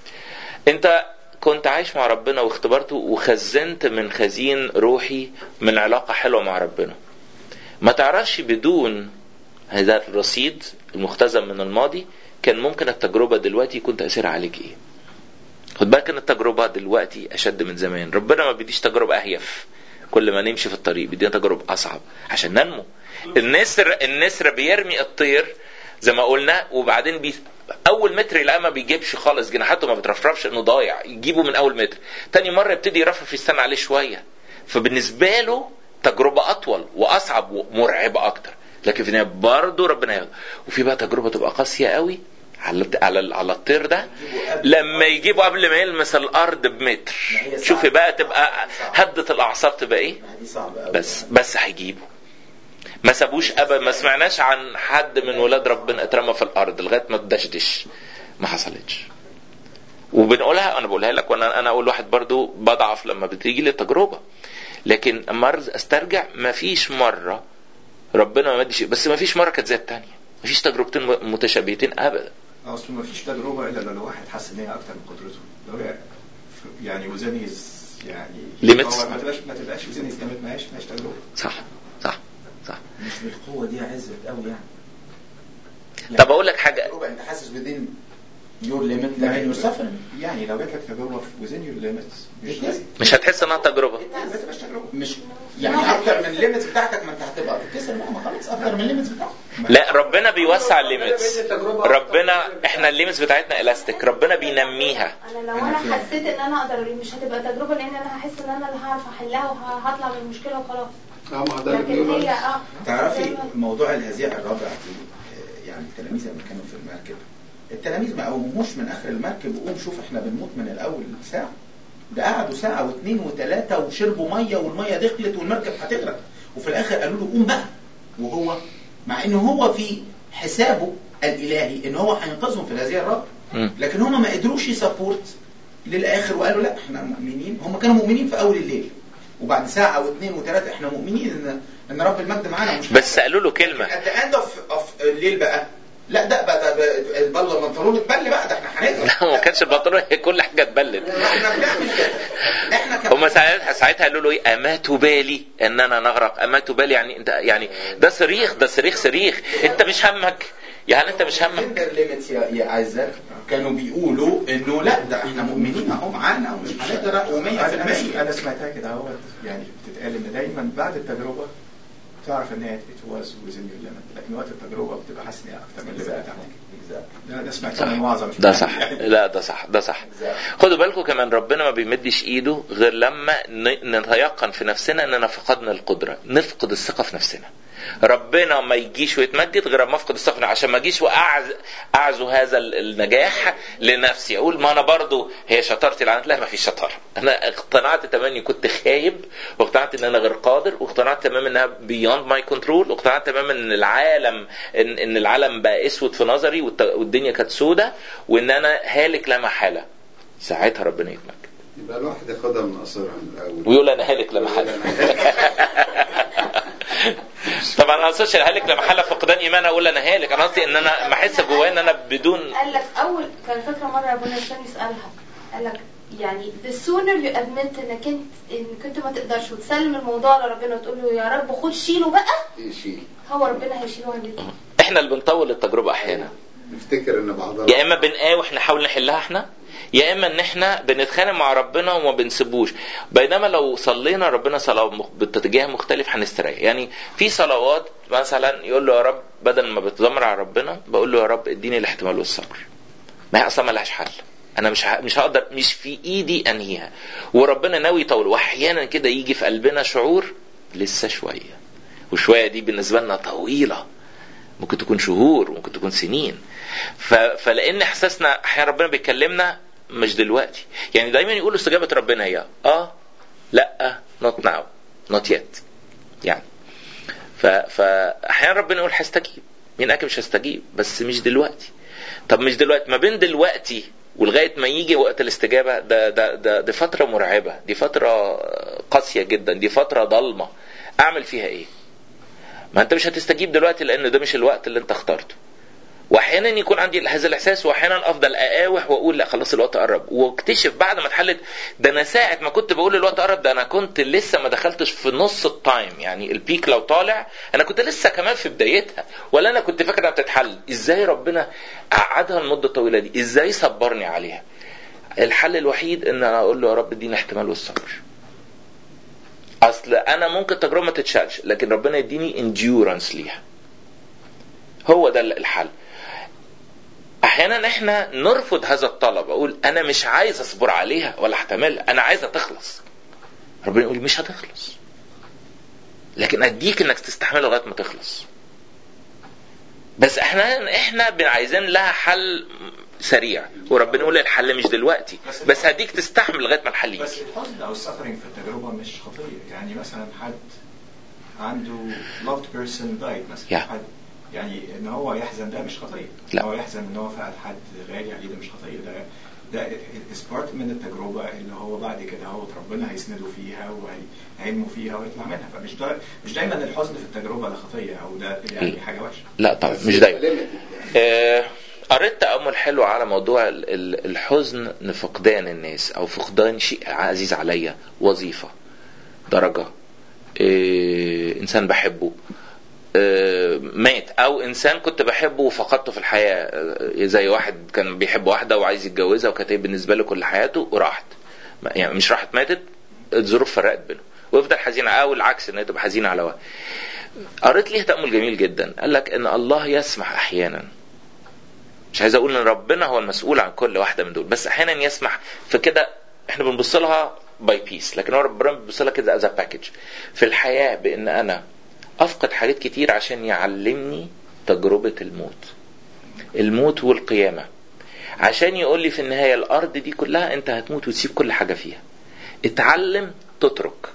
Speaker 1: انت كنت عايش مع ربنا واختبرته وخزنت من خزين روحي من علاقه حلوه مع ربنا ما تعرفش بدون هذا الرصيد المختزن من الماضي كان ممكن التجربه دلوقتي يكون تاثيرها عليك ايه خد بالك ان التجربه دلوقتي اشد من زمان ربنا ما بيديش تجربه اهيف كل ما نمشي في الطريق بيدينا تجارب اصعب عشان ننمو النسر النسر بيرمي الطير زي ما قلنا وبعدين بي اول متر يلاقيه ما بيجيبش خالص جناحاته ما بترفرفش انه ضايع يجيبه من اول متر تاني مره يبتدي يرفرف يستنى عليه شويه فبالنسبه له تجربه اطول واصعب ومرعبه اكتر لكن في النهايه برضه ربنا ياخده وفي بقى تجربه تبقى قاسيه قوي على على على الطير ده لما يجيبه قبل ما يلمس الارض بمتر
Speaker 5: ما هي صعبة.
Speaker 1: شوفي بقى تبقى
Speaker 5: صعبة.
Speaker 1: هدة الاعصاب تبقى ايه
Speaker 5: ما دي صعبة قوي
Speaker 1: بس بس هيجيبه ما سابوش ابدا ما سمعناش عن حد من ولاد ربنا اترمى في الارض لغايه ما تدشدش ما حصلتش وبنقولها انا بقولها لك وانا انا اول واحد برضو بضعف لما بتيجي لي تجربه لكن اما أرز- استرجع ما فيش مره ربنا ما مدش بس ما فيش مره كانت زي الثانيه ما فيش تجربتين م- متشابهتين ابدا
Speaker 6: اصل ما فيش تجربه الا لو الواحد حس ان هي اكتر من قدرته لو هي يعني وزنيز يعني
Speaker 1: Limits.
Speaker 6: هو ما تبقاش ما تبقاش وزنيز جامد ما هيش ما هيش تجربه
Speaker 1: صح صح صح
Speaker 5: مش بالقوة دي عزت قوي يعني
Speaker 1: طب اقول لك حاجه
Speaker 5: تجربة انت حاسس بدين يور ليميت لكن يور سفرنج
Speaker 6: يعني لو جات لك تجربه في وزن يور ليميتس مش لازم
Speaker 1: مش هتحس انها تجربه
Speaker 6: ما تبقاش تجربه
Speaker 5: مش يعني اكتر من الليميتس بتاعتك ما انت هتبقى بتكسر مهما خلاص اكتر من الليميتس بتاعتك
Speaker 1: لا ربنا بيوسع الليميتس ربنا احنا الليميتس بتاعتنا الاستيك ربنا بينميها
Speaker 4: انا لو انا حسيت ان انا اقدر مش هتبقى تجربه لان انا هحس ان انا اللي هعرف احلها وهطلع من المشكله وخلاص
Speaker 2: اه ما ده اللي
Speaker 4: لكن
Speaker 2: بيقول
Speaker 4: هي اه
Speaker 5: تعرفي
Speaker 4: زي ما-
Speaker 5: موضوع الهزيع الرابع دي آه، يعني التلاميذ لما كانوا في المركب التلاميذ ما قوموش من اخر المركب وقوم شوف احنا بنموت من الاول ساعه ده قعدوا ساعه واثنين وثلاثه وشربوا ميه والميه دخلت والمركب هتغرق وفي الاخر قالوا له قوم بقى وهو مع ان هو في حسابه الالهي ان هو هينقذهم في الهزيع الرابع
Speaker 1: مم.
Speaker 5: لكن هم ما قدروش يسبورت للاخر وقالوا لا احنا مؤمنين هم كانوا مؤمنين في اول الليل وبعد ساعه واثنين وثلاثه احنا مؤمنين ان ان رب المجد معانا مش
Speaker 1: بس قالوا له كلمه
Speaker 5: ات ذا اند اوف اوف الليل بقى لا ده بقى ده البلة البنطلون اتبل بقى ده احنا هنغرق
Speaker 1: لا ما كانش البنطلون هي كل حاجه اتبلت
Speaker 5: احنا بنعمل كده احنا كمان
Speaker 1: هما ساعتها ساعتها قالوا له ايه اما تبالي ان انا نغرق اما تبالي يعني انت يعني ده صريخ ده صريخ صريخ انت مش همك يعني انت مش همك
Speaker 5: ليميتس يا يا عزت كانوا بيقولوا انه لا ده احنا مؤمنين اهو معانا ومش هنغرق
Speaker 6: انا انا
Speaker 5: و100%
Speaker 6: أنا سمعتها كده اهو يعني بتتقال ان دايما بعد التجربه تعرف ان هي ات واز وزن يور ليميت لكن وقت التجربه بتبقى حاسس ان هي اكتر من اللي بتاعتك ده ده سمعته من معظم
Speaker 1: ده صح لا ده صح ده صح خدوا بالكم كمان ربنا ما بيمدش ايده غير لما ن- نتيقن في نفسنا اننا فقدنا القدره نفقد الثقه في نفسنا ربنا ما يجيش ويتمجد غير ما افقد الثقه في نفسي. عشان ما اجيش واعز اعزو هذا ال- النجاح لنفسي اقول ما انا برضو هي شطارتي العنت لا ما فيش شطاره انا اقتنعت تماما اني كنت خايب واقتنعت ان انا غير قادر واقتنعت تماما انها بيوند ماي كنترول واقتنعت تماما ان العالم ان, إن العالم بقى اسود في نظري والت- والدنيا كانت سودة وان انا هالك لا محاله ساعتها ربنا يتمجد
Speaker 2: يبقى الواحد ياخدها من قصرها من الاول
Speaker 1: ويقول انا هالك لا محاله طبعا انا ما اقصدش هالك لا محاله فقدان ايمان اقول انا هالك انا قصدي ان انا ما احس جوايا ان انا بدون
Speaker 4: قال لك اول كان فاكره مره ابونا الثاني يسالها قال لك يعني the sooner you admit انك انت انك انت ما تقدرش وتسلم الموضوع لربنا وتقول له يا رب خد شيله بقى
Speaker 2: يشيل
Speaker 4: هو ربنا هيشيله
Speaker 1: احنا اللي بنطول التجربه احيانا
Speaker 2: نفتكر ان بعضها
Speaker 1: يا اما بنقاوح نحاول نحلها احنا يا اما ان احنا بنتخانق مع ربنا وما بنسيبوش بينما لو صلينا ربنا صلاه مخ- باتجاه مختلف هنستريح يعني في صلوات مثلا يقول له يا رب بدل ما بتذمر على ربنا بقول له يا رب اديني الاحتمال والصبر ما هي اصلا ملهاش حل انا مش ه- مش هقدر مش في ايدي انهيها وربنا ناوي يطول واحيانا كده يجي في قلبنا شعور لسه شويه وشويه دي بالنسبه لنا طويله ممكن تكون شهور ممكن تكون سنين ف... فلان احساسنا احيانا ربنا بيكلمنا مش دلوقتي يعني دايما يقولوا استجابه ربنا هي اه لا not now not yet يعني ف... فاحيانا ربنا يقول هستجيب مين اكيد مش هستجيب بس مش دلوقتي طب مش دلوقتي ما بين دلوقتي ولغايه ما يجي وقت الاستجابه ده ده ده دي فتره مرعبه دي فتره قاسيه جدا دي فتره ضلمه اعمل فيها ايه ما انت مش هتستجيب دلوقتي لان ده مش الوقت اللي انت اخترته واحيانا يكون عندي هذا الاحساس واحيانا افضل اقاوح واقول لا خلاص الوقت قرب واكتشف بعد ما اتحلت ده انا ساعه ما كنت بقول الوقت قرب ده انا كنت لسه ما دخلتش في نص التايم يعني البيك لو طالع انا كنت لسه كمان في بدايتها ولا انا كنت فاكر انها بتتحل ازاي ربنا قعدها المده الطويله دي ازاي صبرني عليها الحل الوحيد ان انا اقول له يا رب اديني احتمال والصبر اصل انا ممكن التجربه ما تتشالش لكن ربنا يديني انديورنس ليها هو ده الحل احيانا احنا نرفض هذا الطلب اقول انا مش عايز اصبر عليها ولا احتملها انا عايزها تخلص ربنا يقول مش هتخلص لكن اديك انك تستحمل لغايه ما تخلص بس احنا احنا عايزين لها حل سريع وربنا يقول الحل مش دلوقتي بس هديك تستحمل لغايه ما الحل
Speaker 6: بس
Speaker 1: يجي
Speaker 6: الحزن او السفرنج في التجربه مش خطيه يعني مثلا حد عنده loved person died مثلا
Speaker 1: يا.
Speaker 6: حد يعني ان هو يحزن ده مش خطيه
Speaker 1: لا.
Speaker 6: ان هو يحزن ان هو فقد حد غالي عليه ده مش خطيه ده ده is part من التجربه اللي هو بعد كده هو ربنا هيسنده فيها وهينمو فيها ويطلع منها فمش دا مش دايما الحزن في التجربه ده خطيه او ده يعني حاجه وحشه
Speaker 1: لا طبعا مش دايما آه، قريت تأمل حلو على موضوع ال- ال- الحزن لفقدان الناس أو فقدان شيء عزيز عليا وظيفة درجة إيه، إنسان بحبه آه، مات أو إنسان كنت بحبه وفقدته في الحياة آه، زي واحد كان بيحب واحدة وعايز يتجوزها وكانت هي بالنسبة له كل حياته وراحت يعني مش راحت ماتت الظروف فرقت بينهم ويفضل حزين أو العكس إن هي تبقى حزينة على واحد قريت ليه تأمل جميل جدا قال لك إن الله يسمح أحيانا مش عايز اقول ان ربنا هو المسؤول عن كل واحده من دول بس احيانا يسمح في كده احنا بنبص لها باي بيس لكن هو ربنا بيبص لها كده از باكج في الحياه بان انا افقد حاجات كتير عشان يعلمني تجربه الموت الموت والقيامه عشان يقول لي في النهايه الارض دي كلها انت هتموت وتسيب كل حاجه فيها اتعلم تترك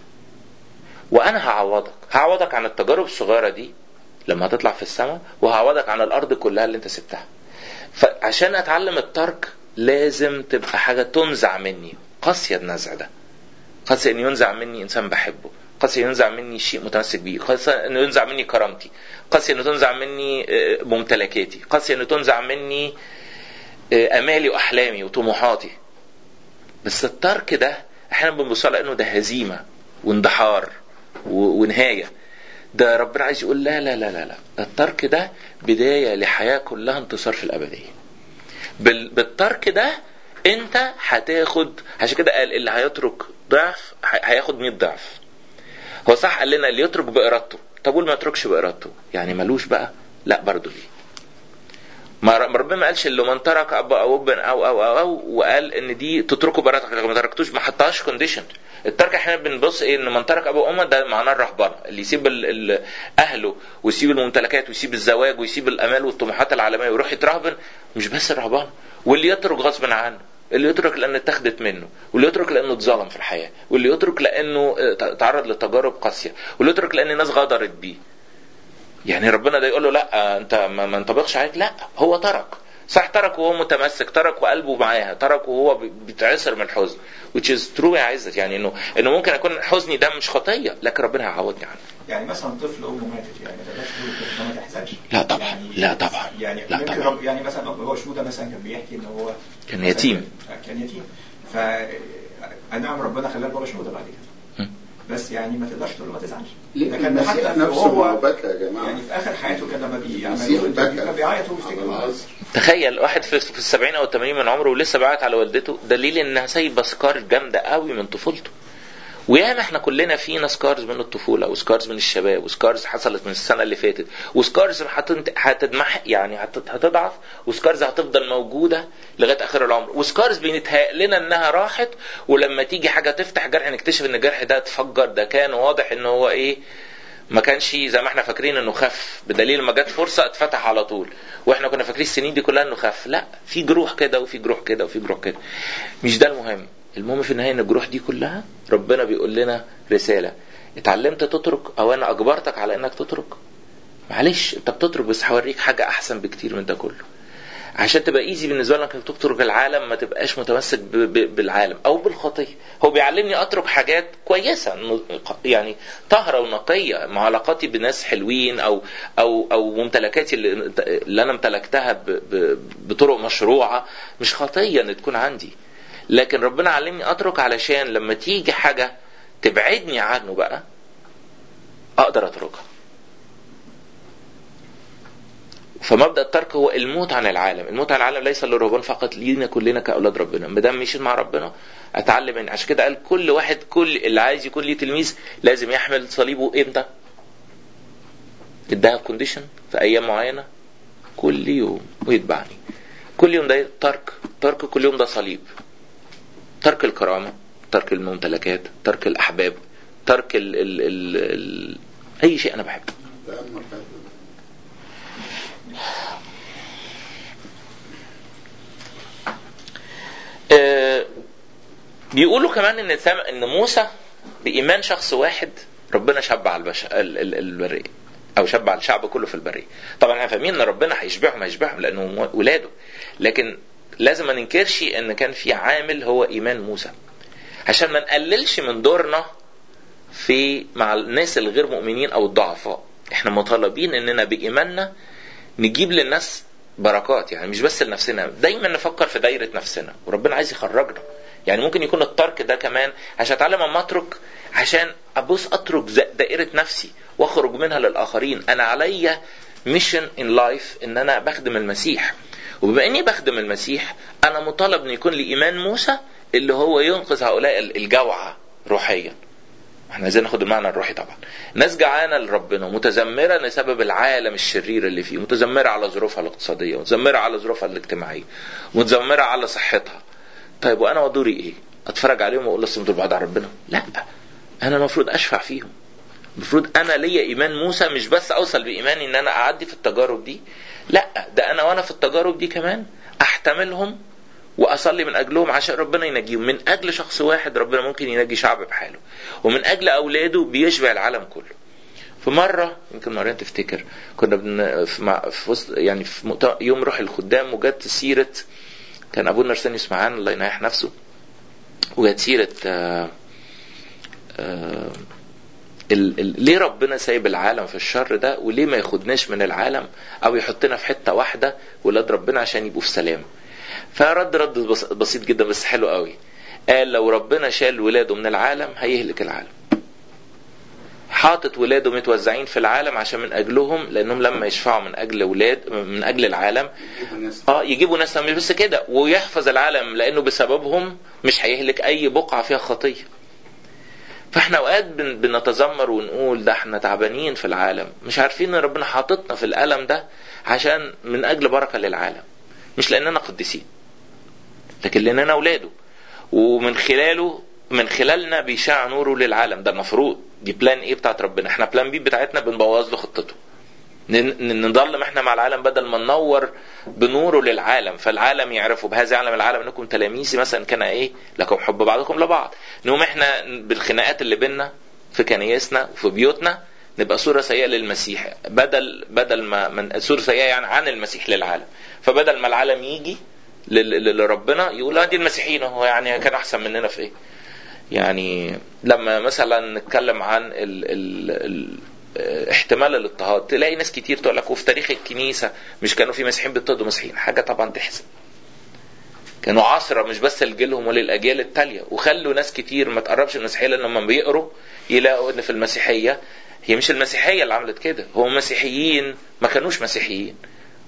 Speaker 1: وانا هعوضك هعوضك عن التجارب الصغيره دي لما هتطلع في السماء وهعوضك عن الارض كلها اللي انت سبتها فعشان اتعلم الترك لازم تبقى حاجه تنزع مني قاسيه النزع ده قاسي ان ينزع مني انسان بحبه قاسي ان ينزع مني شيء متمسك بيه قاسي ان ينزع مني كرامتي قاسي ان تنزع مني آه، ممتلكاتي قاسي ان تنزع مني آه، امالي واحلامي وطموحاتي بس الترك ده احيانا بنبص على انه ده هزيمه واندحار و- ونهايه ده ربنا عايز يقول لا لا لا لا لا ده الترك ده بدايه لحياه كلها انتصار في الابديه بال- بالترك ده انت هتاخد عشان كده قال اللي هيترك ضعف ه- هياخد 100 ضعف هو صح قال لنا اللي يترك بارادته طب واللي ما يتركش بارادته يعني ملوش بقى لا برضه ليه ما ر- ما ربنا ما قالش اللي من ترك اب او ابن او او او, أو وقال ان دي تتركه بارادتك لو ما تركتوش ما حطهاش كونديشن الترك احنا بنبص ايه ان من ترك ابو وام ده معناه الرهبنه اللي يسيب ال ال اهله ويسيب الممتلكات ويسيب الزواج ويسيب الامال والطموحات العالميه ويروح يترهبن مش بس الرهبنه واللي يترك غصب عنه اللي يترك لان اتخذت منه واللي يترك لانه اتظلم في الحياه واللي يترك لانه اه، تعرض لتجارب قاسيه واللي يترك لان الناس غدرت بيه يعني ربنا ده يقول له لا انت ما ما ينطبقش عليك لا هو ترك صح ترك وهو متمسك ترك وقلبه معاها ترك وهو بي- بيتعسر من الحزن which is true يا عزت يعني انه انه ممكن اكون حزني ده مش خطيه لكن ربنا هيعوضني عنه
Speaker 6: يعني مثلا طفل امه ماتت يعني ما تقدرش تقول الطفل ده ما تحزنش
Speaker 1: لا طبعا،
Speaker 6: يعني
Speaker 1: لا طبعا،
Speaker 6: يعني
Speaker 1: لا
Speaker 6: ممكن
Speaker 1: طبعا.
Speaker 6: رب- يعني مثلا هو شنودة مثلا كان بيحكي ان هو
Speaker 1: كان يتيم.
Speaker 6: كان يتيم ف نعم ربنا خلاه بابا شنودة بعد كده
Speaker 1: م.
Speaker 6: بس يعني ما تقدرش تقول له ما تزعلش
Speaker 2: ليه
Speaker 6: ده كان
Speaker 2: المسيح
Speaker 6: حتى
Speaker 2: نفسه ما
Speaker 6: وهو
Speaker 2: هو بكى يا جماعه
Speaker 6: يعني في اخر حياته كان لما بيعمل
Speaker 2: المسيح بكى
Speaker 6: كان بيعيط وبيفتكر
Speaker 2: على العصر
Speaker 1: تخيل واحد في في السبعين او الثمانين من عمره ولسه بعت على والدته دليل انها سايبه سكار جامده قوي من طفولته وياما احنا كلنا فينا سكارز من الطفوله وسكارز من الشباب وسكارز حصلت من السنه اللي فاتت وسكارز هتنت- هتتمح يعني هت- هتضعف وسكارز هتفضل موجوده لغايه اخر العمر وسكارز بيتهيأ لنا انها راحت ولما تيجي حاجه تفتح جرح نكتشف ان الجرح ده اتفجر ده كان واضح ان هو ايه ما كانش زي ما احنا فاكرين انه خف بدليل لما جت فرصه اتفتح على طول واحنا كنا فاكرين السنين دي كلها انه خف لا في جروح كده وفي جروح كده وفي جروح كده مش ده المهم المهم في النهايه ان الجروح دي كلها ربنا بيقول لنا رساله اتعلمت تترك او انا اجبرتك على انك تترك معلش انت بتترك بس هوريك حاجه احسن بكتير من ده كله عشان تبقى ايزي بالنسبه لك انك تترك العالم ما تبقاش متمسك ب- ب- بالعالم او بالخطيه هو بيعلمني اترك حاجات كويسه ن- يعني طاهره ونقيه مع علاقاتي بناس حلوين او او او ممتلكاتي اللي, اللي انا امتلكتها ب- ب- بطرق مشروعه مش خطيه ان تكون عندي لكن ربنا علمني اترك علشان لما تيجي حاجه تبعدني عنه بقى اقدر اتركها فمبدا الترك هو الموت عن العالم الموت عن العالم ليس للرهبان فقط لينا كلنا كاولاد ربنا ما دام مشيت مع ربنا اتعلم ان عشان كده قال كل واحد كل اللي عايز يكون ليه تلميذ لازم يحمل صليبه امتى اداها كونديشن في ايام معينه كل يوم ويتبعني كل يوم ده ترك ترك كل يوم ده صليب ترك الكرامه ترك الممتلكات ترك الاحباب ترك ال ال ال ال اي شيء انا بحبه
Speaker 2: تأمل فات
Speaker 1: آه، بيقولوا كمان ان سام... ان موسى بايمان شخص واحد ربنا شبع البش... ال... ال... البريه او شبع الشعب كله في البريه طبعا احنا فاهمين ان ربنا هيشبعهم هيشبعهم لانه ولاده لكن لازم ما ننكرش ان كان في عامل هو ايمان موسى عشان ما نقللش من دورنا في مع الناس الغير مؤمنين او الضعفاء احنا مطالبين اننا بايماننا نجيب للناس بركات يعني مش بس لنفسنا دايما نفكر في دايره نفسنا وربنا عايز يخرجنا يعني ممكن يكون الترك ده كمان عشان اتعلم اما اترك عشان ابص اترك ز- دائره نفسي واخرج منها للاخرين انا عليا ميشن ان لايف ان انا بخدم المسيح وبما اني بخدم المسيح انا مطالب ان يكون لي ايمان موسى اللي هو ينقذ هؤلاء الجوعى روحيا احنا عايزين ناخد المعنى الروحي طبعا ناس جعانه لربنا متذمره لسبب العالم الشرير اللي فيه متذمره على ظروفها الاقتصاديه متذمره على ظروفها الاجتماعيه متذمره على صحتها طيب وانا ودوري ايه اتفرج عليهم واقول لسه دول بعد عن ربنا لا انا المفروض اشفع فيهم المفروض انا ليا ايمان موسى مش بس اوصل بايماني ان انا اعدي في التجارب دي لا ده انا وانا في التجارب دي كمان احتملهم واصلي من اجلهم عشان ربنا ينجيهم من اجل شخص واحد ربنا ممكن ينجي شعب بحاله ومن اجل اولاده بيشبع العالم كله في مرة يمكن مرين تفتكر كنا بن في, مع في وسط يعني في مؤت- يوم روح الخدام وجت سيرة كان ابونا ارسانيوس معانا الله ينيح نفسه وجت سيرة آه آه ال ال ليه ربنا سايب العالم في الشر ده وليه ما ياخدناش من العالم او يحطنا في حته واحده ولاد ربنا عشان يبقوا في سلام فرد رد بس- بسيط جدا بس حلو قوي قال لو ربنا شال ولاده من العالم هيهلك العالم حاطط ولاده متوزعين في العالم عشان من اجلهم لانهم لما يشفعوا من اجل ولاد من اجل العالم
Speaker 2: يجيبوا ناس
Speaker 1: اه يجيبوا ناس مش بس كده ويحفظ العالم لانه بسببهم مش هيهلك اي بقعه فيها خطيه فاحنا اوقات بن- بنتذمر ونقول ده احنا تعبانين في العالم مش عارفين ان ربنا حاططنا في الالم ده عشان من اجل بركه للعالم مش لاننا قديسين لكن لاننا اولاده ومن خلاله من خلالنا بيشع نوره للعالم ده المفروض دي بلان ايه بتاعت ربنا احنا بلان بي بتاعتنا بنبوظ له خطته ن- ن- نضلم احنا مع العالم بدل ما ننور بنوره للعالم فالعالم يعرفوا بهذا يعلم العالم انكم تلاميذي مثلا كان ايه لكم حب بعضكم لبعض نقوم احنا بالخناقات اللي بينا في كنايسنا وفي بيوتنا نبقى صورة سيئة للمسيح بدل بدل ما من صورة سيئة يعني عن المسيح للعالم فبدل ما العالم يجي لل- لل- لربنا يقول اه دي المسيحيين هو يعني كان احسن مننا في ايه يعني لما مثلا نتكلم عن ال ال ال احتمال الاضطهاد تلاقي ناس كتير تقول لك وفي تاريخ الكنيسه مش كانوا في مسيحيين بيضطهدوا مسيحيين حاجه طبعا تحزن كانوا عصرة مش بس لجيلهم وللأجيال التالية وخلوا ناس كتير ما تقربش من المسيحية لأن لما بيقروا يلاقوا إن في المسيحية هي مش المسيحية اللي عملت كده هو مسيحيين ما كانوش مسيحيين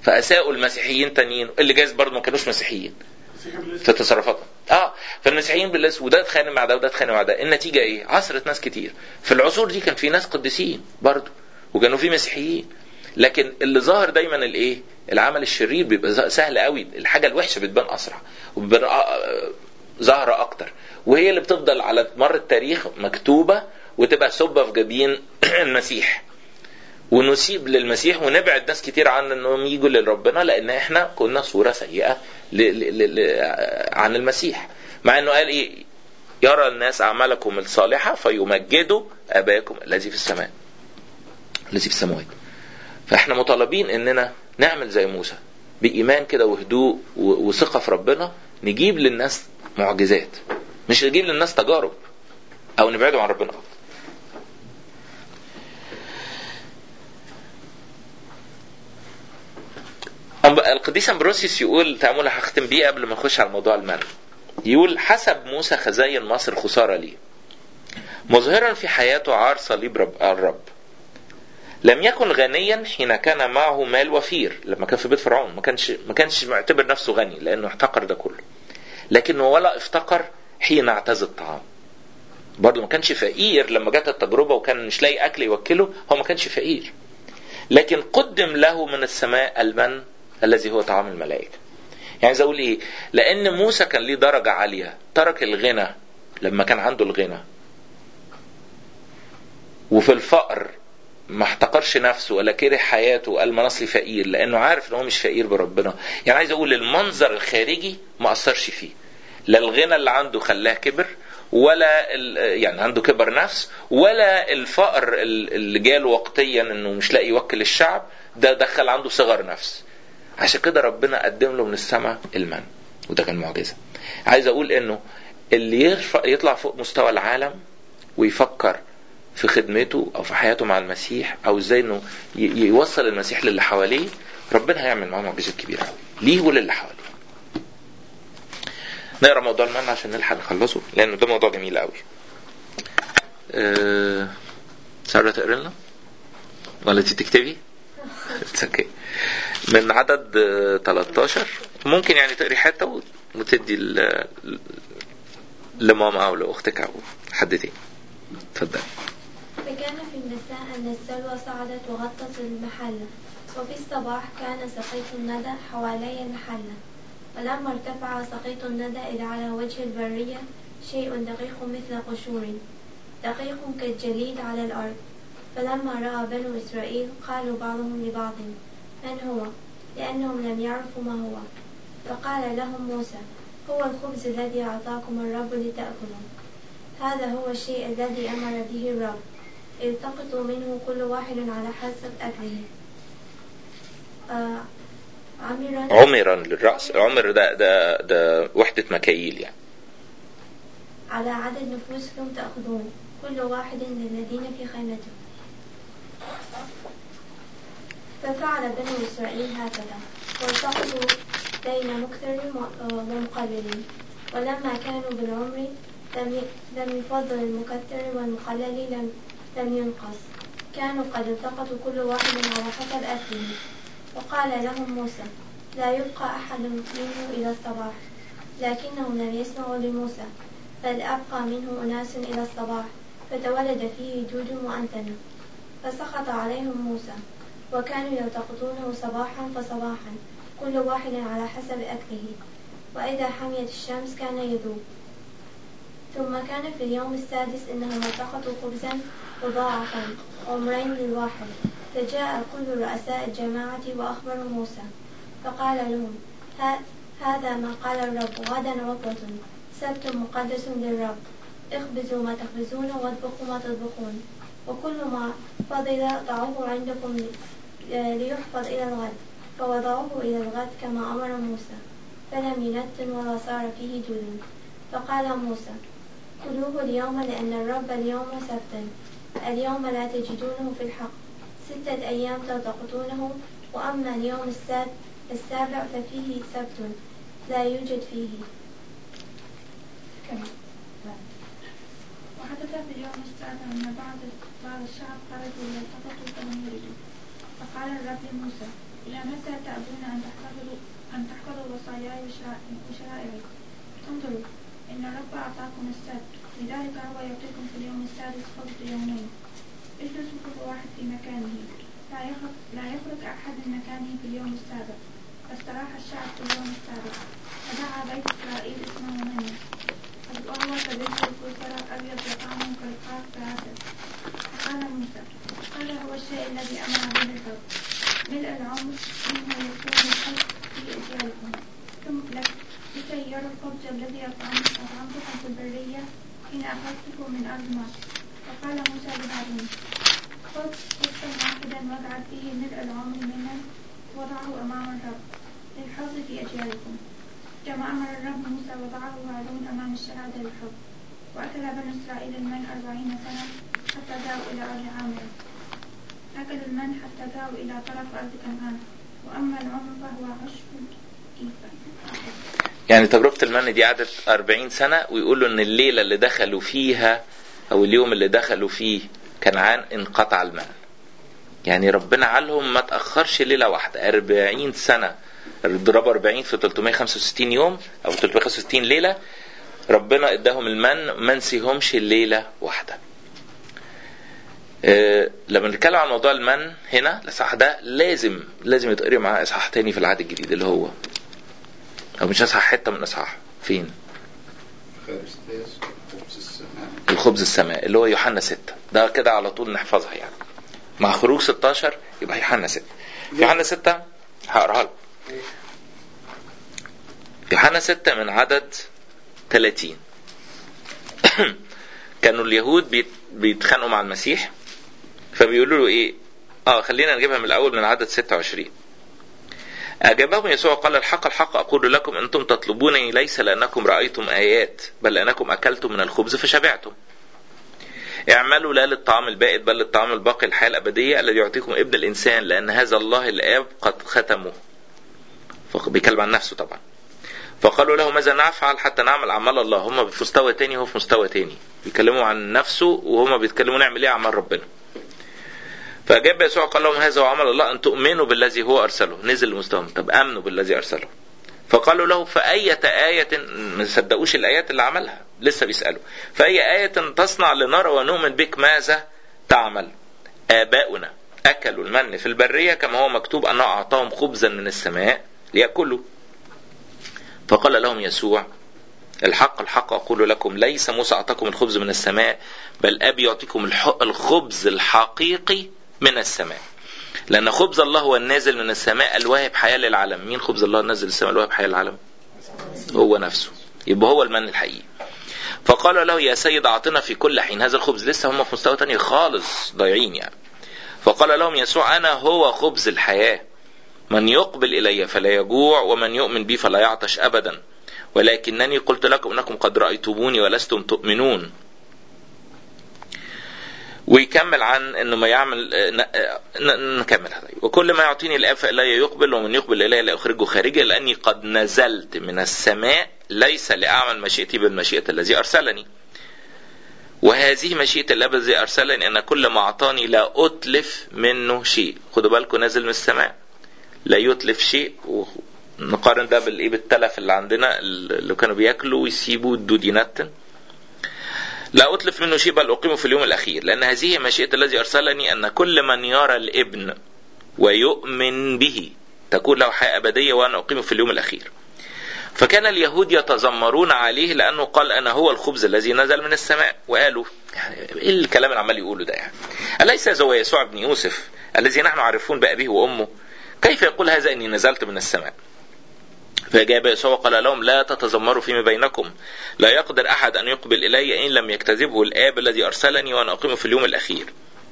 Speaker 1: فاساءوا المسيحيين تانيين اللي جايز برضه ما كانوش مسيحيين في تصرفاتهم اه فالمسيحيين باللس وده اتخانق مع ده وده اتخانق مع ده النتيجه ايه عصرت ناس كتير في العصور دي كان في ناس قديسين برضه وكانوا في مسيحيين لكن اللي ظاهر دايما الايه العمل الشرير بيبقى سهل قوي الحاجه الوحشه بتبان اسرع وبتبان ظاهره اكتر وهي اللي بتفضل على مر التاريخ مكتوبه وتبقى سبه في جبين المسيح ونسيب للمسيح ونبعد ناس كتير عن انهم يجوا لربنا لان احنا كنا صوره سيئه ل ل ل عن المسيح مع انه قال ايه يرى الناس اعمالكم الصالحه فيمجدوا اباكم الذي في السماء الذي في السماوات فاحنا مطالبين اننا نعمل زي موسى بايمان كده وهدوء وثقه في ربنا نجيب للناس معجزات مش نجيب للناس تجارب او نبعدهم عن ربنا اكتر القديس امبروسيوس يقول تأمل هختم بيه قبل ما نخش على موضوع المن يقول حسب موسى خزاين مصر خسارة ليه مظهرا في حياته عار صليب رب الرب لم يكن غنيا حين كان معه مال وفير لما كان في بيت فرعون ما كانش ما كانش معتبر نفسه غني لانه احتقر ده كله لكنه ولا افتقر حين اعتز الطعام برضه ما كانش فقير لما جت التجربة وكان مش لاقي أكل يوكله هو ما كانش فقير لكن قدم له من السماء المن الذي هو طعام الملائكة يعني عايز أقول إيه لأن موسى كان ليه درجة عالية ترك الغنى لما كان عنده الغنى وفي الفقر ما احتقرش نفسه ولا كره حياته وقال ما اصلي فقير لانه عارف ان هو مش فقير بربنا يعني عايز اقول المنظر الخارجي ما اثرش فيه لا الغنى اللي عنده خلاه كبر ولا يعني عنده كبر نفس ولا الفقر اللي جاله وقتيا انه مش لاقي يوكل الشعب ده دخل عنده صغر نفس عشان كده ربنا قدم له من السماء المن وده كان معجزه عايز اقول انه اللي يرفع يطلع فوق مستوى العالم ويفكر في خدمته او في حياته مع المسيح او ازاي انه يوصل المسيح للي حواليه ربنا هيعمل معاه معجزات كبيره قوي ليه وللي حواليه نقرا موضوع المن عشان نلحق نخلصه لانه ده موضوع جميل قوي أه... ساره تقرا لنا ولا انت تكتبي اوكي من عدد 13 ممكن يعني تقري حته وتدي ل... لماما او لاختك او حد تاني اتفضل
Speaker 7: فكان في المساء أن السلوى صعدت وغطت المحلة وفي الصباح كان سقيط الندى حوالي المحلة ولما ارتفع سقيط الندى إذ على وجه البرية شيء دقيق مثل قشور دقيق كالجليد على الأرض فلما رأى بنو إسرائيل قالوا بعضهم لبعض من هو لأنهم لم يعرفوا ما هو فقال لهم موسى هو الخبز الذي أعطاكم الرب لتأكلوا هذا هو الشيء الذي أمر به الرب التقطوا منه كل واحد على حسب أكله آه عمرا
Speaker 1: عمرا للرأس العمر ده ده ده وحدة مكاييل يعني
Speaker 7: على عدد نفوسكم تأخذون كل واحد للذين في خيمته ففعل بنو إسرائيل هكذا والتقطوا بين مكثر ومقلل ولما كانوا بالعمر لم لم يفضل المكثر والمقلل لم لم ينقص كانوا قد التقطوا كل واحد على حسب أكله وقال لهم موسى لا يبقى أحد منه إلى الصباح لكنهم لم يسمعوا لموسى بل أبقى منه أناس إلى الصباح فتولد فيه جود وأنتنة فسخط عليهم موسى وكانوا يلتقطونه صباحا فصباحا كل واحد على حسب أكله وإذا حميت الشمس كان يذوب ثم كان في اليوم السادس إنهم التقطوا خبزا مضاعفا عمرين للواحد فجاء كل رؤساء الجماعة وأخبروا موسى فقال لهم هذا ما قال الرب غدا عطلة سبت مقدس للرب اخبزوا ما تخبزون واطبخوا ما تطبخون وكل ما فضل ضعوه عندكم ليحفظ إلى الغد فوضعوه إلى الغد كما أمر موسى فلم ينتن ولا صار فيه جود فقال موسى كلوه اليوم لأن الرب اليوم سبتا اليوم لا تجدونه في الحق ستة أيام تلتقطونه وأما اليوم السابع السابع ففيه سبت لا يوجد فيه
Speaker 8: كما وحدث في اليوم السابع أن بعض بعض الشعب خرجوا ليلتقطوا فلم يردوا فقال الرب لموسى إلى متى تأبون أن تحفظوا أن تحفظوا وصاياي وشرائع- وشرائعي انظروا إن الرب أعطاكم السبت لذلك هو يعطيكم في اليوم السادس خبز يومين اجلسوا كل واحد في مكانه لا يخرج, لا يخرج أحد من مكانه في اليوم السابع فاستراح الشعب في اليوم السابع فدعا بيت إسرائيل اسمه منه وهو كبيت الكسرى أبيض وطعم كالقاف بعسل فقال موسى هذا هو الشيء الذي أمر به الرب ملء العمر منه يكون الحج في أجيالكم ثم لك لكي يرى الخبز الذي أطعمت أطعمتكم في البرية حين أخذتكم من أرض مصر فقال موسى لهارون خذ خبزا واحدا واجعل فيه ملء العمر منه وضعه أمام الرب للحفظ في أجيالكم كما أمر الرب موسى وضعه هارون أمام الشهادة للحب وأكل بنو إسرائيل المن أربعين سنة حتى جاءوا إلى أرض عامرة أكلوا المن حتى جاءوا إلى طرف أرض كنعان وأما العمر فهو عشر إيفا
Speaker 1: يعني تجربة المن دي قعدت 40 سنة ويقولوا ان الليلة اللي دخلوا فيها او اليوم اللي دخلوا فيه كنعان انقطع المن يعني ربنا عالهم ما تأخرش ليلة واحدة 40 سنة اضربوا 40 في 365 يوم او 365 ليلة ربنا اداهم المن ما نسيهمش الليلة واحدة آه، لما نتكلم عن موضوع المن هنا الاصحاح ده لازم لازم يتقري معاه اصحاح تاني في العهد الجديد اللي هو او مش اصحاح حته من اصحاح فين
Speaker 2: خارستاس خبز السماء
Speaker 1: الخبز السماء اللي هو يوحنا 6 ده كده على طول نحفظها يعني مع خروج 16 يبقى يوحنا 6 يوحنا 6 هقراها لكم يوحنا 6 من عدد 30 كانوا اليهود بيت- بيتخانقوا مع المسيح فبيقولوا له ايه اه خلينا نجيبها من الاول من عدد 26 أجابهم يسوع قال الحق الحق أقول لكم أنتم تطلبونني ليس لأنكم رأيتم آيات بل لأنكم أكلتم من الخبز فشبعتم اعملوا لا للطعام البائد بل للطعام الباقي الحياة الأبدية الذي يعطيكم ابن الإنسان لأن هذا الله الآب قد ختمه فق- بيتكلم عن نفسه طبعا فقالوا له ماذا نفعل حتى نعمل أعمال الله هم في مستوى تاني هو في مستوى تاني بيتكلموا عن نفسه وهم بيتكلموا نعمل ايه أعمال ربنا فأجاب يسوع قال لهم هذا هو عمل الله أن تؤمنوا بالذي هو أرسله نزل لمستواهم طب آمنوا بالذي أرسله فقالوا له فأية آية ما صدقوش الآيات اللي عملها لسه بيسألوا فأي آية تصنع لنرى ونؤمن بك ماذا تعمل آباؤنا أكلوا المن في البرية كما هو مكتوب أنه أعطاهم خبزا من السماء ليأكلوا فقال لهم يسوع الحق الحق أقول لكم ليس موسى أعطاكم الخبز من السماء بل أبي يعطيكم الح- الخبز الحقيقي من السماء لأن خبز الله هو النازل من السماء الواهب حياة للعالم مين خبز الله النازل من السماء الواهب حياة للعالم هو نفسه يبقى هو المن الحقيقي فقال له يا سيد أعطنا في كل حين هذا الخبز لسه هم في مستوى تاني خالص ضايعين يعني فقال لهم يسوع أنا هو خبز الحياة من يقبل إلي فلا يجوع ومن يؤمن بي فلا يعطش أبدا ولكنني قلت لكم انكم قد رايتموني ولستم تؤمنون ويكمل عن انه ما يعمل ن- ن- نكملها طيب وكل ما يعطيني الاب فالي يقبل ومن يقبل الي لا اخرجه خارجا لاني قد نزلت من السماء ليس لاعمل مشيئتي بالمشيئه الذي ارسلني وهذه مشيئة الأب الذي أرسلني أن كل ما أعطاني لا أتلف منه شيء خدوا بالكم نازل من السماء لا يتلف شيء ونقارن ده بالايه بالتلف اللي عندنا اللي كانوا بياكلوا ويسيبوا الدود ينتن لا أتلف منه شيء بل أقيمه في اليوم الأخير لأن هذه مشيئة الذي أرسلني أن كل من يرى الابن ويؤمن به تكون له حياة أبدية وأنا أقيمه في اليوم الأخير فكان اليهود يتذمرون عليه لأنه قال أنا هو الخبز الذي نزل من السماء وقالوا يعني إيه الكلام اللي عمال يقوله ده يعني أليس هذا هو يسوع بن يوسف الذي نحن عارفون بأبيه وأمه كيف يقول هذا إني نزلت من السماء فأجاب يسوع وقال لهم لا تتذمروا فيما بينكم لا يقدر أحد أن يقبل إلي إن لم يكتذبه الآب الذي أرسلني وأنا أقيمه في اليوم الأخير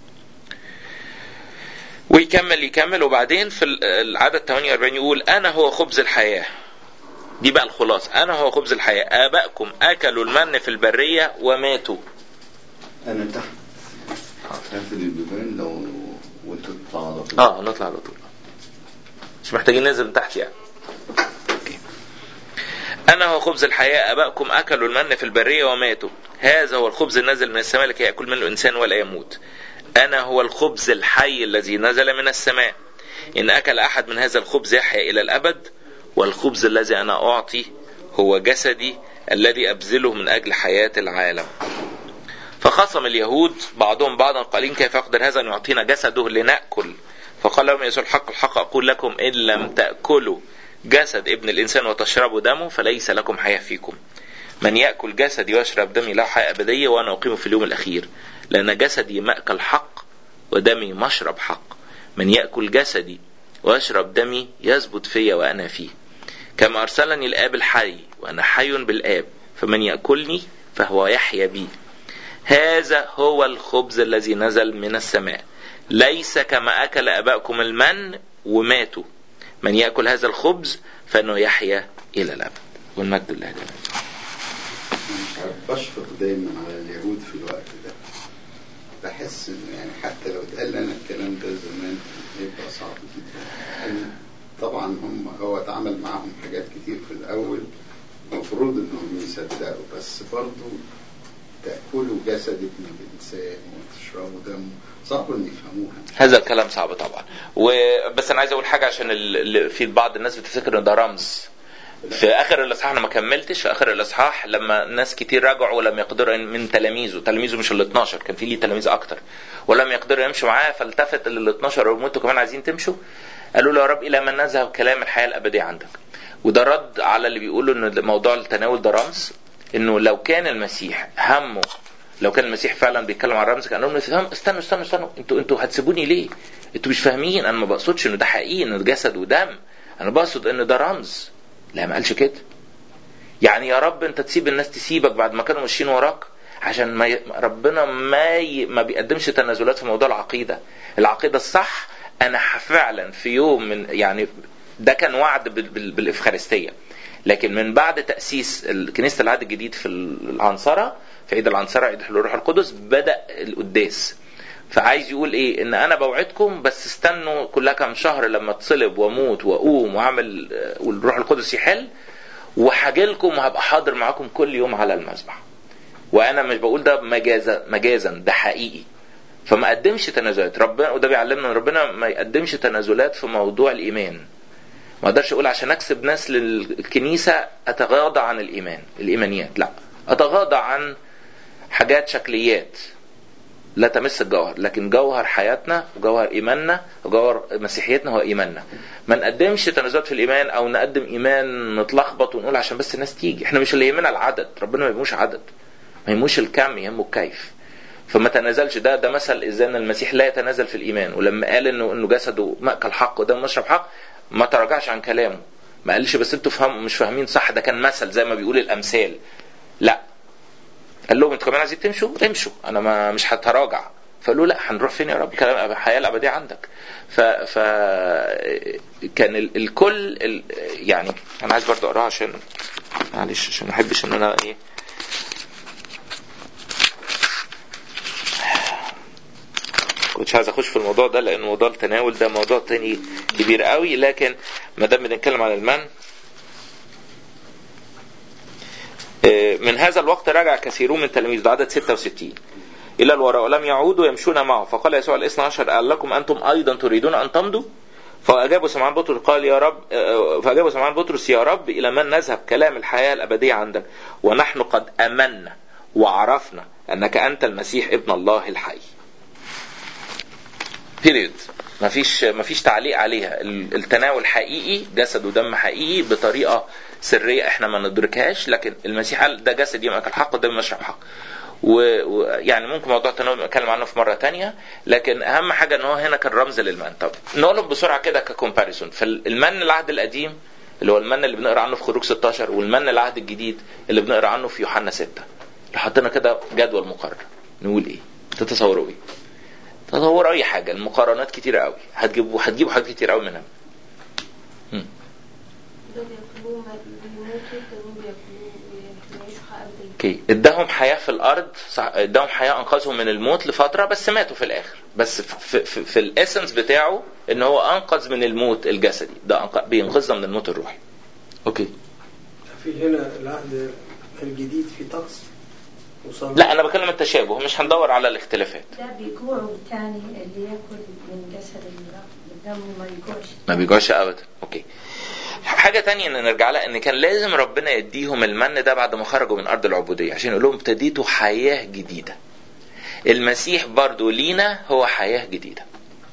Speaker 1: ويكمل يكمل وبعدين في العدد 48 يقول أنا هو خبز الحياة دي بقى الخلاصة أنا هو خبز الحياة آبائكم أكلوا المن في البرية وماتوا
Speaker 9: انا تحت هقفل البيبان لو وانتوا تطلعوا على طول
Speaker 1: اه نطلع على طول مش محتاجين ننزل من تحت يعني أوكي. أنا هو خبز الحياة آبائكم أكلوا المن في البرية وماتوا هذا هو الخبز النازل من السماء لكي يأكل منه الإنسان ولا يموت أنا هو الخبز الحي الذي نزل من السماء إن أكل أحد من هذا الخبز يحيا إلى الأبد والخبز الذي أنا أعطي هو جسدي الذي أبذله من أجل حياة العالم فخصم اليهود بعضهم بعضا قائلين كيف يقدر هذا أن يعطينا جسده لنأكل فقال لهم يسوع الحق الحق أقول لكم إن لم تأكلوا جسد ابن الإنسان وتشربوا دمه فليس لكم حياة فيكم من يأكل جسدي ويشرب دمي له حياة أبدية وأنا أقيمه في اليوم الأخير لأن جسدي مأكل حق ودمي مشرب حق من يأكل جسدي ويشرب دمي يثبت في وأنا فيه كما أرسلني الآب الحي وأنا حي بالآب فمن يأكلني فهو يحيا بي هذا هو الخبز الذي نزل من السماء ليس كما أكل أباؤكم المن وماتوا من يأكل هذا الخبز فإنه يحيا إلى الأبد والمجد لله جل
Speaker 2: مش عارف بشفق دايما على اليهود في الوقت ده بحس انه يعني حتى لو اتقال لنا الكلام ده زمان هيبقى صعب جدا لأن طبعا هم هو اتعامل معاهم حاجات كتير في الاول المفروض انهم يصدقوا بس برضه تاكلوا جسد ابن الانسان وتشربوا دمه صعب ان يفهموها
Speaker 1: هذا الكلام صعب طبعا وبس انا عايز اقول حاجه عشان ال... ال- في بعض الناس بتفتكر ان ده رمز في اخر الاصحاح انا ما كملتش في اخر الاصحاح لما ناس كتير رجعوا ولم يقدروا من تلاميذه تلاميذه مش ال 12 كان في ليه تلاميذ اكتر ولم يقدروا يمشوا معاه فالتفت لل 12 وقال انتوا كمان عايزين تمشوا قالوا له يا رب الى من نذهب كلام الحياه الابديه عندك وده رد على اللي بيقولوا ان موضوع التناول ده رمز انه لو كان المسيح همه لو كان المسيح فعلا بيتكلم عن رمز كان لهم استنوا استنوا استنوا, استنوا. انتوا انتوا هتسيبوني ليه؟ انتوا مش فاهمين انا ما بقصدش انه ده حقيقي انه ده جسد ودم انا بقصد ان ده رمز لا ما قالش كده يعني يا رب انت تسيب الناس تسيبك بعد ما كانوا ماشيين وراك عشان ما ي... ربنا ما ي... ما بيقدمش تنازلات في موضوع العقيده العقيده الصح انا فعلا في يوم من يعني ده كان وعد بال... بال... بالافخارستيه لكن من بعد تاسيس كنيسه العهد الجديد في العنصره في عيد العنصره عيد حلول الروح القدس بدا القداس فعايز يقول ايه ان انا بوعدكم بس استنوا كلها كام شهر لما اتصلب واموت واقوم واعمل والروح القدس يحل وهاجي لكم وهبقى حاضر معاكم كل يوم على المذبح وانا مش بقول ده مجازا مجازا ده حقيقي فما قدمش تنازلات ربنا وده بيعلمنا ان ربنا ما يقدمش تنازلات في موضوع الايمان ما اقدرش اقول عشان اكسب ناس للكنيسه اتغاضى عن الايمان الايمانيات لا اتغاضى عن حاجات شكليات لا تمس الجوهر لكن جوهر حياتنا وجوهر ايماننا وجوهر مسيحيتنا هو ايماننا ما نقدمش تنازلات في الايمان او نقدم ايمان نتلخبط ونقول عشان بس الناس تيجي احنا مش اللي يهمنا العدد ربنا ما يهموش عدد ما يهموش الكم يهمه الكيف فما تنازلش ده ده مثل ازاي ان المسيح لا يتنازل في الايمان ولما قال انه انه جسده ماكل حق وده مشرب حق ما تراجعش عن كلامه ما قالش بس انتوا فهموا مش فاهمين صح ده كان مثل زي ما بيقول الامثال لا قال لهم انتوا كمان عايزين تمشوا امشوا انا ما مش هتراجع فقالوا لا هنروح فين يا رب كلام الحياه الابديه عندك ف, ف كان ال... الكل ال... يعني انا عايز برضه اقراها عشان معلش عشان ما احبش ان انا ايه كنتش عايز اخش في الموضوع ده لان موضوع التناول ده موضوع تاني كبير قوي لكن ما دام بنتكلم عن المن من هذا الوقت رجع كثيرون من تلاميذه عدد 66 إلى الوراء ولم يعودوا يمشون معه فقال يسوع الاثنى عشر قال لكم أنتم أيضا تريدون أن تمضوا فأجابوا سمعان بطرس قال يا رب فأجابوا سمعان بطرس يا رب إلى من نذهب كلام الحياة الأبدية عندك ونحن قد أمنا وعرفنا أنك أنت المسيح ابن الله الحي بيريد مفيش مفيش تعليق عليها التناول حقيقي جسد ودم حقيقي بطريقه سريه احنا ما ندركهاش لكن المسيح قال ده جسد يوم اكل حق وده مشرب حق ويعني ممكن موضوع التناول نتكلم عنه في مره تانية لكن اهم حاجه ان هو هنا كان رمز للمن طب نقول بسرعه كده ككومباريسون فالمن العهد القديم اللي هو المن اللي بنقرا عنه في خروج 16 والمن العهد الجديد اللي بنقرا عنه في يوحنا 6 لو حطينا كده جدول مقارنه نقول ايه تتصوروا ايه تصوروا اي حاجه المقارنات كتيره قوي هتجيبوا هتجيبوا حاجات كتير قوي منها اوكي اداهم حياه في الارض اداهم حياه انقذهم من الموت لفتره بس ماتوا في الاخر بس في, في, في الاسنس بتاعه ان هو انقذ من الموت الجسدي ده بينقذنا من الموت الروحي اوكي
Speaker 3: في هنا العهد الجديد في طقس وصلنا.
Speaker 1: لا انا بكلم التشابه مش هندور على الاختلافات
Speaker 10: ده بيجوع والتاني اللي ياكل من جسد الدم ما يجوعش
Speaker 1: ما بيجوعش ابدا اوكي حاجه تانية ان نرجع لها ان كان لازم ربنا يديهم المن ده بعد ما خرجوا من ارض العبوديه عشان يقول لهم ابتديتوا حياه جديده المسيح برضو لينا هو حياه جديده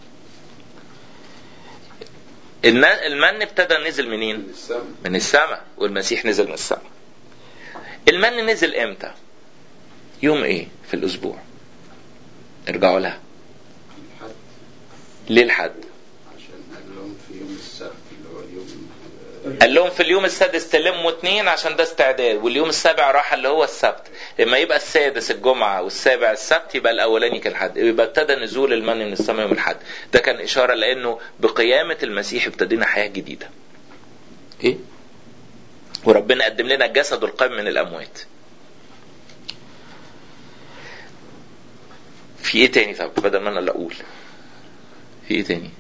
Speaker 1: الن- المن ابتدى نزل منين
Speaker 2: من السماء
Speaker 1: من السماء والمسيح نزل من السماء المن نزل امتى يوم ايه في الاسبوع ارجعوا لها
Speaker 2: حد
Speaker 1: ليه الحد
Speaker 2: عشان قال لهم في يوم السبت اللي هو اليوم
Speaker 1: قال لهم في اليوم السادس تلموا اتنين عشان ده استعداد واليوم السابع راحة اللي هو السبت لما يبقى السادس الجمعة والسابع السبت يبقى الأولاني كان الحد يبقى ابتدى نزول المن من السماء يوم الحد ده كان إشارة لأنه بقيامة المسيح ابتدينا حياة جديدة إيه؟ وربنا قدم لنا الجسد القائم من الأموات في ايه تاني طب بدل ما انا اللي اقول في ايه تاني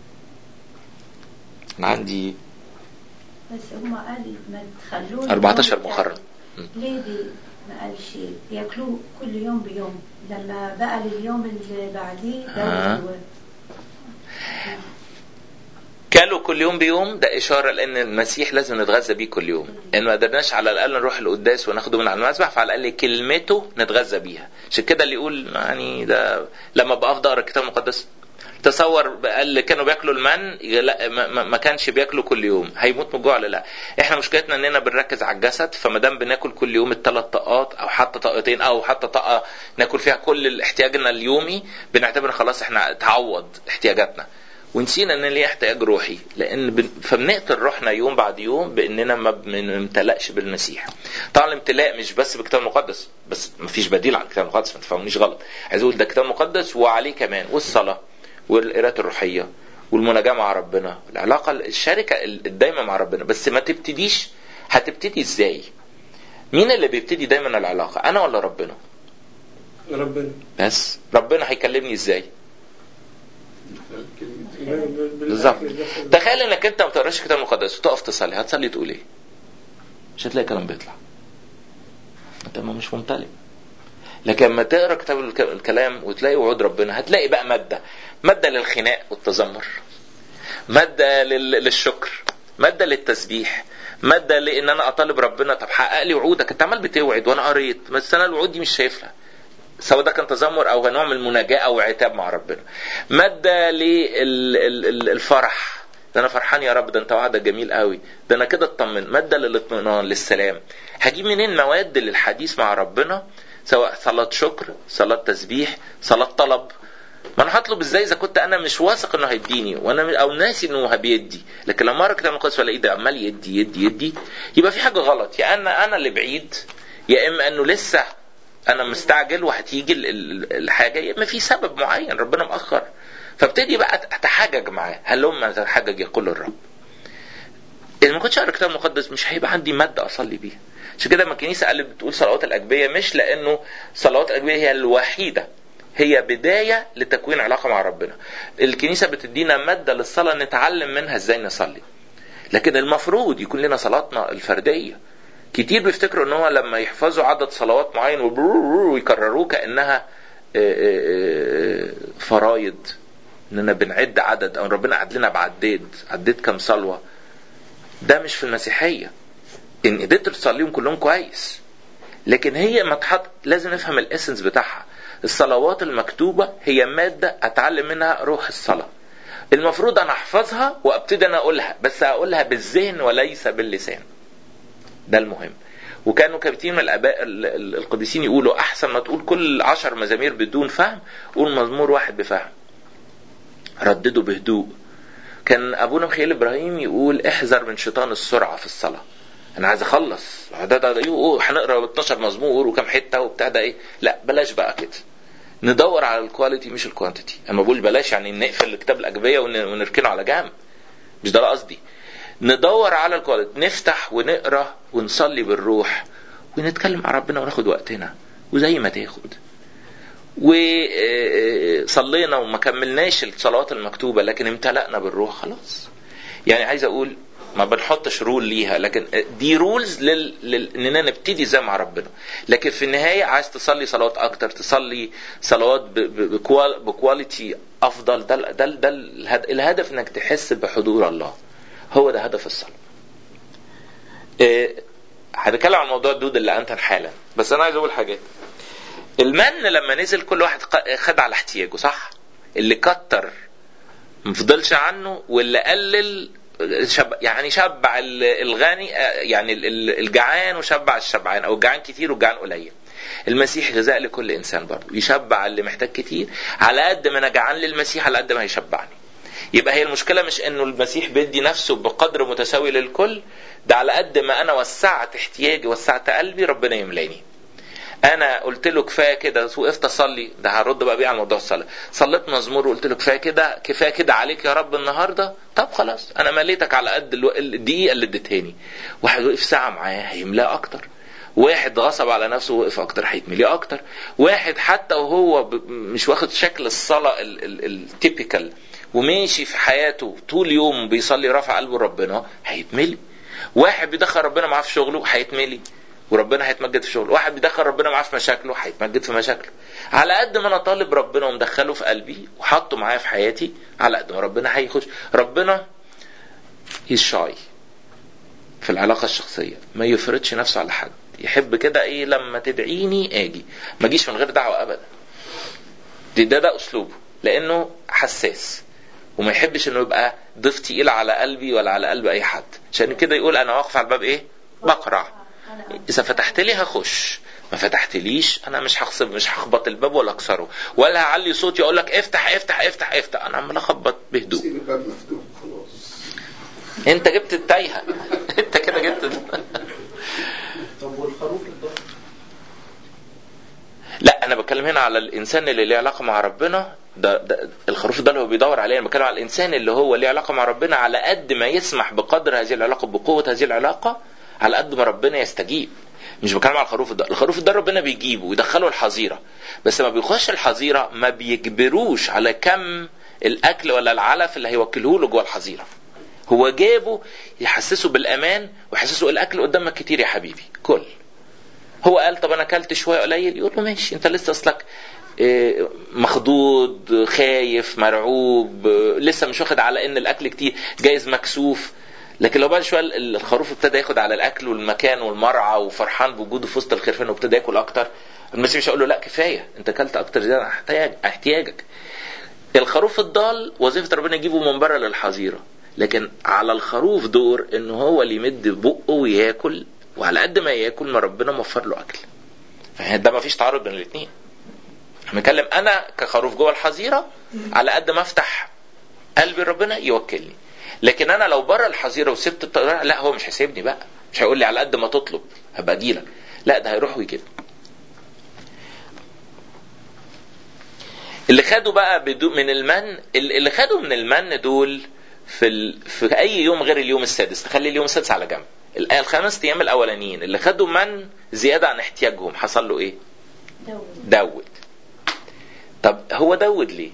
Speaker 1: انا عندي
Speaker 10: بس هم قال ما تخلوش
Speaker 1: 14
Speaker 10: يوم
Speaker 1: محرم.
Speaker 10: تاني. ليه دي ما قالش بياكلوه كل يوم بيوم لما بقى لليوم اللي بعديه ده
Speaker 1: آه.
Speaker 10: هو-
Speaker 1: كلوا كل يوم بيوم ده اشاره لان المسيح لازم نتغذى بيه كل يوم ان ما قدرناش على الاقل نروح القداس وناخده من على المذبح فعلى الاقل كلمته نتغذى بيها عشان كده اللي يقول يعني ده لما بقى افضل اقرا الكتاب المقدس تصور بقى اللي كانوا بياكلوا المن لا ما, ما- ما كانش بياكلوا كل يوم هيموت من الجوع ولا لا احنا مشكلتنا اننا بنركز على الجسد فما دام بناكل كل يوم الثلاث طاقات او حتى طاقتين او حتى طاقه ناكل فيها كل احتياجنا اليومي بنعتبر خلاص احنا تعوض احتياجاتنا ونسينا ان ليه احتياج روحي لان بن... فبنقتل روحنا يوم بعد يوم باننا ما بنمتلأش بالمسيح طبعا الامتلاء مش بس بالكتاب المقدس بس ما فيش بديل عن الكتاب المقدس ما تفهمونيش غلط عايز اقول ده الكتاب المقدس وعليه كمان والصلاه والقراءة الروحية والمناجاة مع ربنا العلاقة الشركة الدايمة مع ربنا بس ما تبتديش هتبتدي ازاي مين اللي بيبتدي دايما العلاقة انا ولا ربنا
Speaker 3: ربنا
Speaker 1: بس ربنا هيكلمني ازاي
Speaker 2: الكلمتين
Speaker 1: بالظبط تخيل انك انت ما بتقراش الكتاب المقدس وتقف تصلي هتصلي تقول ايه مش هتلاقي كلام بيطلع انت ما مش ممتلئ لكن لما تقرا كتاب الك- الكلام وتلاقي وعود ربنا هتلاقي بقى ماده ماده للخناق والتذمر ماده لل- للشكر ماده للتسبيح ماده لان انا اطالب ربنا طب حقق لي وعودك انت عمال بتوعد وانا قريت بس انا الوعود دي مش شايفها سواء ده كان تذمر او نوع من المناجاه او عتاب مع ربنا ماده للفرح ده انا فرحان يا رب ده انت وعدك جميل قوي ده انا كده اطمن ماده للاطمئنان للسلام هجيب منين مواد للحديث مع ربنا سواء صلاه شكر صلاه تسبيح صلاه طلب ما انا هطلب ازاي اذا كنت انا مش واثق انه هيديني وانا او ناسي انه بيدي لكن لما اقرا الكتاب المقدس والاقي ده عمال يدي يدي يدي يبقى في حاجه غلط يا انا انا اللي بعيد يا اما انه لسه انا مستعجل وهتيجي ال- ال- الحاجه يا اما في سبب معين ربنا مأخر فابتدي بقى اتحجج معاه هلما تتحجج يقول الرب اذا ما كنتش اقرا الكتاب المقدس مش هيبقى عندي ماده اصلي بيها عشان كده لما الكنيسه قالت بتقول صلوات الاجبيه مش لانه صلوات الاجبيه هي الوحيده هي بدايه لتكوين علاقه مع ربنا الكنيسه بتدينا ماده للصلاه نتعلم منها ازاي نصلي لكن المفروض يكون لنا صلاتنا الفرديه كتير بيفتكروا ان هو لما يحفظوا عدد صلوات معين ويكرروه كانها آه، آه، آه، فرايض اننا بنعد عدد او ربنا قعد لنا بعداد عديت كام صلوه ده مش في المسيحيه ان قدرت تصليهم كلهم كويس لكن هي ما تحط لازم نفهم الاسنس بتاعها الصلوات المكتوبه هي ماده اتعلم منها روح الصلاه المفروض انا احفظها وابتدي انا اقولها بس اقولها بالذهن وليس باللسان ده المهم وكانوا كثير من الاباء ال- ال- القديسين يقولوا احسن ما تقول كل عشر مزامير بدون فهم قول مزمور واحد بفهم ردده بهدوء كان ابونا مخيل ابراهيم يقول احذر من شيطان السرعه في الصلاه انا عايز اخلص ده ده, ده يقول هنقرا 12 مزمور وكم حته وبتاع ده ايه لا بلاش بقى كده ندور على الكواليتي مش الكوانتيتي اما بقول بلاش يعني نقفل الكتاب الاجبيه ون- ونركنه على جنب مش ده قصدي ندور على الكواليتي نفتح ونقرا ونصلي بالروح ونتكلم مع ربنا وناخد وقتنا وزي ما تاخد وصلينا وما كملناش الصلوات المكتوبة لكن امتلأنا بالروح خلاص يعني عايز أقول ما بنحطش رول ليها لكن دي رولز لل... لل... اننا نبتدي زي مع ربنا لكن في النهايه عايز تصلي صلوات اكتر تصلي صلوات ب... ب... بكوال... بكواليتي افضل ده ده ده الهد... الهدف انك تحس بحضور الله هو ده هدف الصلاه إيه... هنتكلم عن موضوع الدود اللي انتن حالا بس انا عايز اقول حاجات المن لما نزل كل واحد خد على احتياجه صح اللي كتر ما فضلش عنه واللي قلل شب يعني شبع الغني يعني الجعان وشبع الشبعان او الجعان كتير والجعان قليل المسيح غذاء لكل انسان برضه يشبع اللي محتاج كتير على قد ما انا جعان للمسيح على قد ما هيشبعني يبقى هي المشكله مش انه المسيح بيدي نفسه بقدر متساوي للكل ده على قد ما انا وسعت احتياجي وسعت قلبي ربنا يملاني انا قلت له كفايه كده وقفت اصلي ده هرد بقى بيه على موضوع الصلاه صليت مزمور وقلت له كفايه كده كفايه كده عليك يا رب النهارده طب خلاص انا مليتك على قد الدقيقه اللي اديتهاني واحد وقف ساعه معاه هيملاه اكتر واحد غصب على نفسه وقف اكتر هيتمليه اكتر واحد حتى وهو مش واخد شكل الصلاه التيبيكال وماشي في حياته طول يوم بيصلي رافع قلبه لربنا هيتملي واحد بيدخل ربنا معاه في شغله هيتملي وربنا هيتمجد في شغله واحد بيدخل ربنا معاه في مشاكله هيتمجد في مشاكله على قد ما انا طالب ربنا ومدخله في قلبي وحاطه معايا في حياتي على قد ما ربنا هيخش ربنا شاي في العلاقة الشخصية ما يفرضش نفسه على حد يحب كده ايه لما تدعيني اجي ما اجيش من غير دعوة ابدا ده ده, ده اسلوبه لانه حساس وما يحبش انه يبقى ضيف تقيل على قلبي ولا على قلب اي حد عشان كده يقول انا واقف على الباب ايه بقرع اذا فتحت لي هخش ما فتحتليش انا مش هخصب مش هخبط الباب ولا اكسره ولا هعلي صوتي اقول لك افتح افتح افتح افتح انا عمال اخبط بهدوء
Speaker 2: سيب الباب مفتوح خلاص
Speaker 1: انت جبت التايهه انت كده جبت
Speaker 5: طب والخروف الضال
Speaker 1: لا انا بتكلم هنا على الانسان اللي ليه علاقه مع ربنا ده, ده الخروف ده اللي هو بيدور عليه انا بتكلم على الانسان اللي هو ليه علاقه مع ربنا على قد ما يسمح بقدر هذه العلاقه بقوه هذه العلاقه على قد ما ربنا يستجيب مش بتكلم على الخروف ده الخروف ده ربنا بيجيبه ويدخله الحظيره بس ما بيخش الحظيره ما بيجبروش على كم الاكل ولا العلف اللي هيوكله له جوه الحظيره هو جابه يحسسه بالامان ويحسسه الاكل قدامك كتير يا حبيبي كل هو قال طب انا اكلت شويه قليل يقول له ماشي انت لسه اصلك إيه، مخضوض خايف مرعوب آه، لسه مش واخد على ان الاكل كتير جايز مكسوف لكن لو بعد شويه ال- الخروف ابتدى ياخد على الاكل والمكان والمرعى وفرحان بوجوده في وسط الخرفان وابتدى ياكل اكتر المسيح مش هيقول له لا كفايه انت اكلت اكتر زياده عن احتياج احتياجك الخروف الضال وظيفه ربنا يجيبه من بره للحظيره لكن على الخروف دور ان هو اللي يمد بقه وياكل وعلى قد ما ياكل ما ربنا موفر له اكل فده ما فيش تعارض بين الاثنين احنا بنتكلم انا كخروف جوه الحظيره على قد ما افتح قلبي ربنا يوكلني لكن انا لو بره الحظيره وسبت الطريق لا هو مش هيسيبني بقى مش هيقول لي على قد ما تطلب هبقى اجيلك لا ده هيروح ويجيب اللي خدوا بقى بدو من المن اللي خدوا من المن دول في ال... في اي يوم غير اليوم السادس تخلي اليوم السادس على جنب الآية الخمس ايام الاولانيين اللي خدوا من زياده عن احتياجهم حصل له ايه
Speaker 10: داود
Speaker 1: داود طب هو داود ليه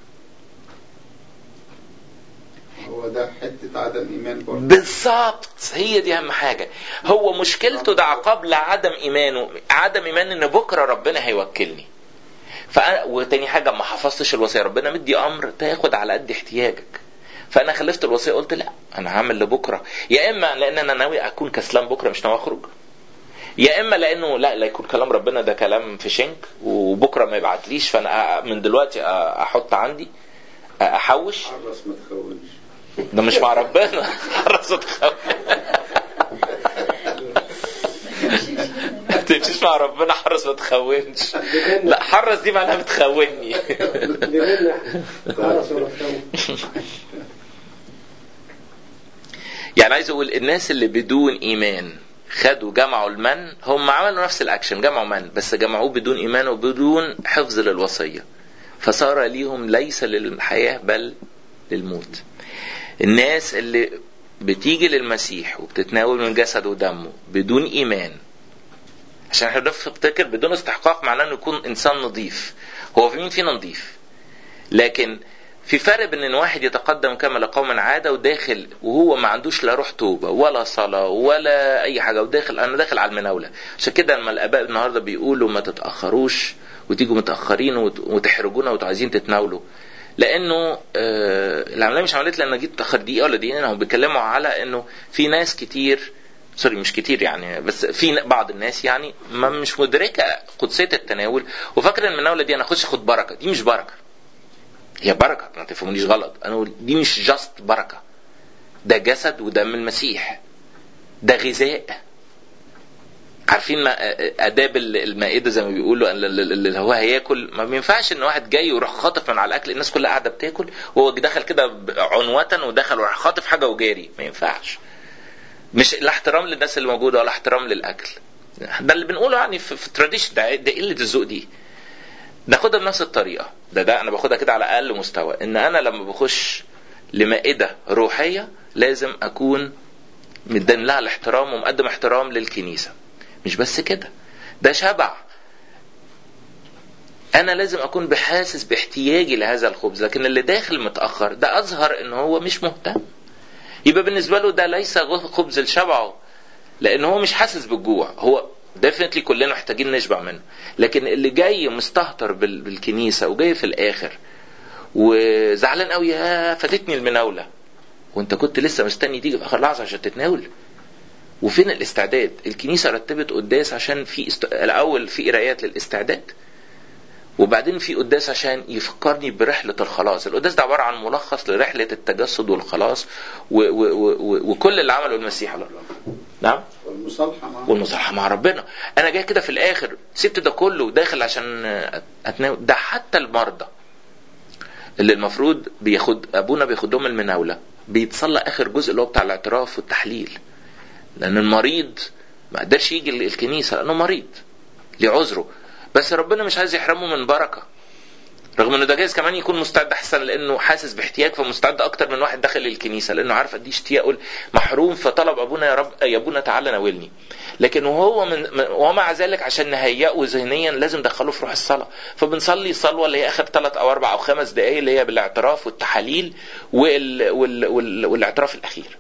Speaker 2: هو ده حته عدم ايمان برضه
Speaker 1: بالظبط هي دي اهم حاجه هو مشكلته ده عقاب لعدم ايمانه عدم ايمان ان بكره ربنا هيوكلني فأنا وتاني حاجه ما حفظتش الوصيه ربنا مدي امر تاخد على قد احتياجك فانا خلفت الوصيه قلت لا انا هعمل لبكره يا اما لان انا ناوي اكون كسلان بكره مش ناوي اخرج يا اما لانه لا لا يكون كلام ربنا ده كلام في شنك وبكره ما يبعتليش فانا من دلوقتي احط عندي احوش
Speaker 2: حرص ما تخونش
Speaker 1: ده مش مع ربنا حرص وتخون ما تمشيش مع ربنا حرص ما تخونش لا حرص دي معناها بتخوني
Speaker 3: لمنا خلاص ولا تخوف.
Speaker 1: يعني عايز اقول الناس اللي بدون ايمان خدوا جمعوا المن هم عملوا نفس الاكشن جمعوا من بس جمعوه بدون ايمان وبدون حفظ للوصيه فصار ليهم ليس للحياه بل للموت الناس اللي بتيجي للمسيح وبتتناول من جسده ودمه بدون ايمان عشان احنا بنفتكر بدون استحقاق معناه انه يكون انسان نظيف هو في مين فينا نظيف لكن في فرق بين ان واحد يتقدم كما لقوم عاده وداخل وهو ما عندوش لا روح توبه ولا صلاه ولا اي حاجه وداخل انا داخل على المناوله عشان كده لما الاباء النهارده بيقولوا ما تتاخروش وتيجوا متاخرين وت- وتحرجونا وانتوا عايزين تتناولوا لانه آه العمليه مش عمليه لان جيت اتاخر دقيقه ولا دقيقتين هم بيتكلموا على انه في ناس كتير سوري مش كتير يعني بس في بعض الناس يعني ما مش مدركه قدسيه التناول وفاكره ان المناوله دي انا اخش اخد بركه دي مش بركه هي بركه ما تفهمونيش غلط انا أقول دي مش جاست بركه ده جسد ودم المسيح ده غذاء عارفين ما اداب المائده زي ما بيقولوا اللي هو هياكل ما بينفعش ان واحد جاي ويروح خاطف من على الاكل الناس كلها قاعده بتاكل وهو دخل كده عنوه ودخل وراح خاطف حاجه وجاري ما ينفعش مش لا احترام للناس اللي موجوده ولا احترام للاكل ده اللي بنقوله يعني في, في التراديشن ده, ده قله الذوق دي ناخدها بنفس الطريقه ده ده انا باخدها كده على اقل مستوى ان انا لما بخش لمائده روحيه لازم اكون مدين لها الاحترام ومقدم احترام للكنيسه مش بس كده ده شبع انا لازم اكون بحاسس باحتياجي لهذا الخبز لكن اللي داخل متاخر ده اظهر ان هو مش مهتم يبقى بالنسبه له ده ليس خبز لشبعه لان هو مش حاسس بالجوع هو ديفنتلي كلنا محتاجين نشبع منه لكن اللي جاي مستهتر بال- بالكنيسه وجاي في الاخر وزعلان قوي يا فاتتني المناوله وانت كنت لسه مستني تيجي في اخر لحظه عشان تتناول وفين الاستعداد الكنيسه رتبت قداس عشان في است... الاول في قرايات للاستعداد وبعدين في قداس عشان يفكرني برحلة الخلاص القداس ده عبارة عن ملخص لرحلة التجسد والخلاص و... و... و... وكل اللي عمله المسيح على الأرض نعم
Speaker 2: والمصالحة مع
Speaker 1: والمصالحة مع ربنا أنا جاي كده في الآخر سبت ده كله وداخل عشان أتناول ده حتى المرضى اللي المفروض بياخد أبونا بياخدهم المناولة بيتصلى آخر جزء اللي هو بتاع الاعتراف والتحليل لأن المريض ما قدرش يجي الكنيسة لأنه مريض لعذره بس ربنا مش عايز يحرمه من بركه رغم انه ده جايز كمان يكون مستعد احسن لانه حاسس باحتياج فمستعد اكتر من واحد داخل الكنيسه لانه عارف قد ايه اشتياقه محروم فطلب ابونا يا رب يا ابونا تعالى ناولني لكن وهو من ومع ذلك عشان نهيئه ذهنيا لازم ندخله في روح الصلاه فبنصلي صلوه اللي هي اخر ثلاث او اربع او خمس دقائق اللي هي بالاعتراف والتحاليل وال... وال... وال... والاعتراف الاخير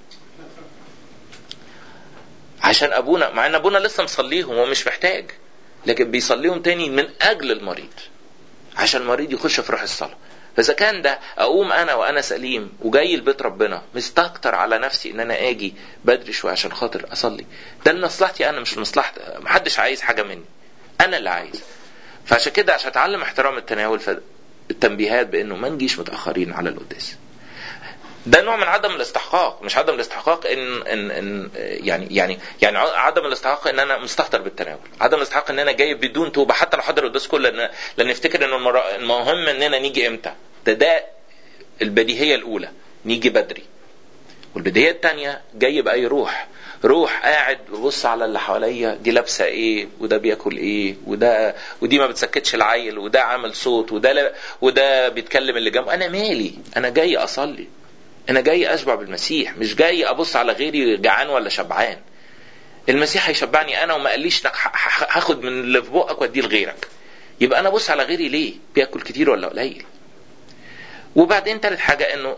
Speaker 1: عشان ابونا مع ان ابونا لسه مصليهم هو مش محتاج لكن بيصليهم تاني من اجل المريض عشان المريض يخش في روح الصلاه فاذا كان ده اقوم انا وانا سليم وجاي لبيت ربنا مستكتر على نفسي ان انا اجي بدري شويه عشان خاطر اصلي ده لمصلحتي انا مش لمصلحه محدش عايز حاجه مني انا اللي عايز فعشان كده عشان اتعلم احترام التناول التنبيهات بانه ما نجيش متاخرين على القداس ده نوع من عدم الاستحقاق مش عدم الاستحقاق ان ان, إن يعني يعني يعني عدم الاستحقاق ان انا مستهتر بالتناول عدم الاستحقاق ان انا جاي بدون توبه حتى لو حضر القداس كله لان لان نفتكر ان المهم اننا نيجي امتى ده ده البديهيه الاولى نيجي بدري والبديهيه الثانيه جاي باي روح روح قاعد ببص على اللي حواليا دي لابسه ايه وده بياكل ايه وده ودي ما بتسكتش العيل وده عامل صوت وده لا وده بيتكلم اللي جنبه انا مالي انا جاي اصلي انا جاي اشبع بالمسيح مش جاي ابص على غيري جعان ولا شبعان المسيح هيشبعني انا وما قاليش هاخد من اللي في بقك واديه لغيرك يبقى انا ابص على غيري ليه بياكل كتير ولا قليل وبعدين تالت حاجة انه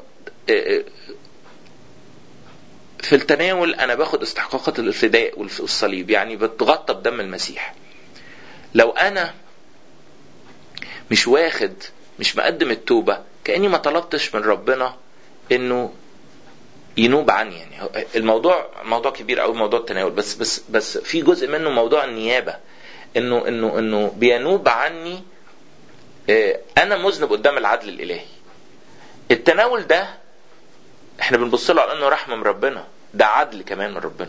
Speaker 1: في التناول انا باخد استحقاقات الفداء والصليب يعني بتغطى بدم المسيح لو انا مش واخد مش مقدم التوبة كأني ما طلبتش من ربنا انه ينوب عني يعني الموضوع موضوع كبير قوي موضوع التناول بس بس بس في جزء منه موضوع النيابه انه انه انه بينوب عني انا مذنب قدام العدل الالهي التناول ده احنا بنبص له على انه رحمه من ربنا ده عدل كمان من ربنا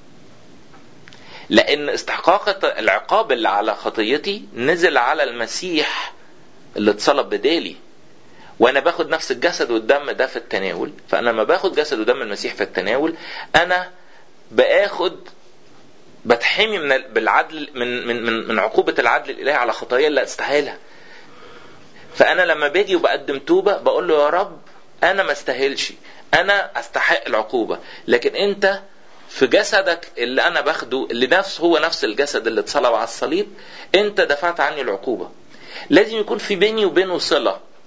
Speaker 1: لان استحقاق العقاب اللي على خطيتي نزل على المسيح اللي اتصلب بدالي وانا باخد نفس الجسد والدم ده في التناول فانا لما باخد جسد ودم المسيح في التناول انا باخد بتحمي من بالعدل من من من, من عقوبه العدل الالهي على خطايا اللي استاهلها فانا لما باجي وبقدم توبه بقول له يا رب انا ما استاهلش انا استحق العقوبه لكن انت في جسدك اللي انا باخده اللي نفس هو نفس الجسد اللي اتصلب على الصليب انت دفعت عني العقوبه لازم يكون في بيني وبينه صله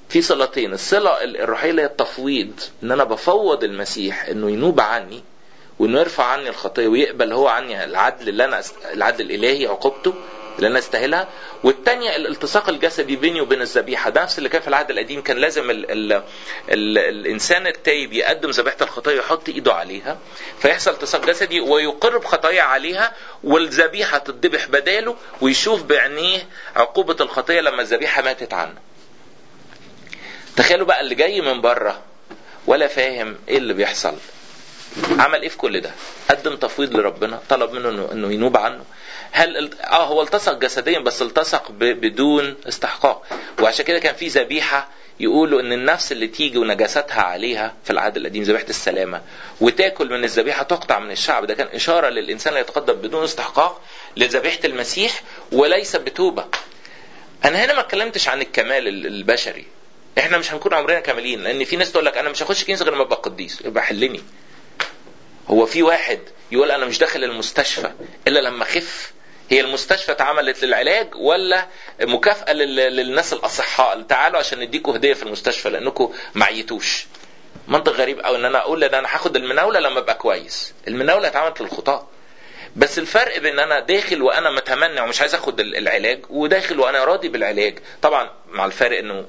Speaker 1: في صلتين الصلة الروحية اللي هي التفويض ان انا بفوض المسيح انه ينوب عني وانه يرفع عني الخطية ويقبل هو عني العدل اللي انا أست... العدل الالهي عقوبته اللي انا استاهلها والتانية الالتصاق الجسدي بيني وبين الذبيحة ده نفس اللي كان في العهد القديم كان لازم ال ال ال الانسان التايب يقدم ذبيحة الخطية ويحط ايده عليها فيحصل التصاق جسدي ويقر بخطايا عليها والذبيحة تتذبح بداله ويشوف بعينيه عقوبة الخطية لما الذبيحة ماتت عنه تخيلوا بقى اللي جاي من بره ولا فاهم ايه اللي بيحصل عمل ايه في كل ده قدم تفويض لربنا طلب منه انه, إنه ينوب عنه هل اه هو التصق جسديا بس التصق ب... بدون استحقاق وعشان كده كان في ذبيحه يقولوا ان النفس اللي تيجي ونجاستها عليها في العهد القديم ذبيحه السلامه وتاكل من الذبيحه تقطع من الشعب ده كان اشاره للانسان اللي يتقدم بدون استحقاق لذبيحه المسيح وليس بتوبه انا هنا ما اتكلمتش عن الكمال البشري احنا مش هنكون عمرنا كاملين لان في ناس تقول لك انا مش هخش كنيسه غير لما ابقى قديس يبقى حلني هو في واحد يقول انا مش داخل المستشفى الا لما اخف هي المستشفى اتعملت للعلاج ولا مكافاه للناس الاصحاء تعالوا عشان نديكوا هديه في المستشفى لانكم ما عيتوش منطق غريب قوي ان انا اقول ان انا هاخد المناوله لما ابقى كويس المناوله اتعملت للخطاه بس الفرق بين انا داخل وانا متمنع ومش عايز اخد العلاج وداخل وانا راضي بالعلاج طبعا مع الفرق انه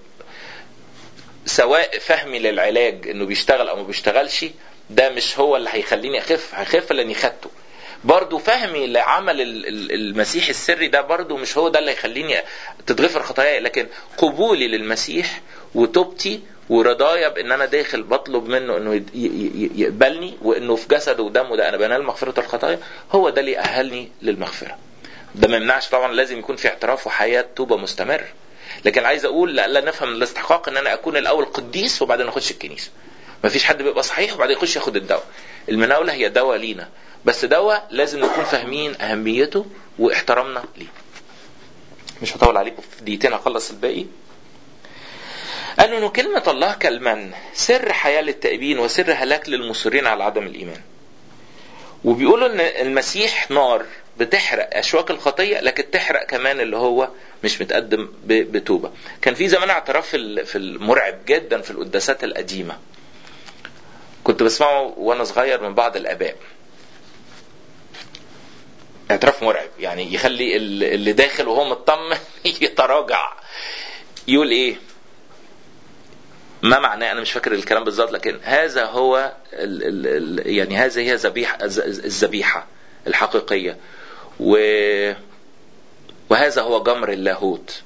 Speaker 1: سواء فهمي للعلاج انه بيشتغل او ما بيشتغلش ده مش هو اللي هيخليني اخف هخف لاني خدته برضه فهمي لعمل المسيح السري ده برضه مش هو ده اللي هيخليني تتغفر خطاياي لكن قبولي للمسيح وتوبتي ورضايا بان انا داخل بطلب منه انه يقبلني وانه في جسده ودمه ده انا بنال مغفره الخطايا هو ده اللي يأهلني للمغفره. ده ما يمنعش طبعا لازم يكون في اعتراف وحياه توبه مستمر. لكن عايز اقول لا, لا نفهم الاستحقاق ان انا اكون الاول قديس وبعدين اخش الكنيسه. ما فيش حد بيبقى صحيح وبعدين يخش ياخد الدواء. المناوله هي دواء لينا بس دواء لازم نكون فاهمين اهميته واحترامنا ليه. مش هطول عليكم في دقيقتين هخلص الباقي. قالوا انه كلمة الله كالمن سر حياة للتائبين وسر هلاك للمصرين على عدم الإيمان. وبيقولوا ان المسيح نار بتحرق اشواك الخطيه لكن تحرق كمان اللي هو مش متقدم بتوبه. كان في زمان اعتراف في المرعب جدا في القداسات القديمه. كنت بسمعه وانا صغير من بعض الاباء. اعتراف مرعب يعني يخلي اللي داخل وهو مطمن يتراجع. يقول ايه؟ ما معناه انا مش فاكر الكلام بالظبط لكن هذا هو ال ال ال يعني هذه هي ذبيحه الذبيحه الحقيقيه و وهذا هو جمر اللاهوت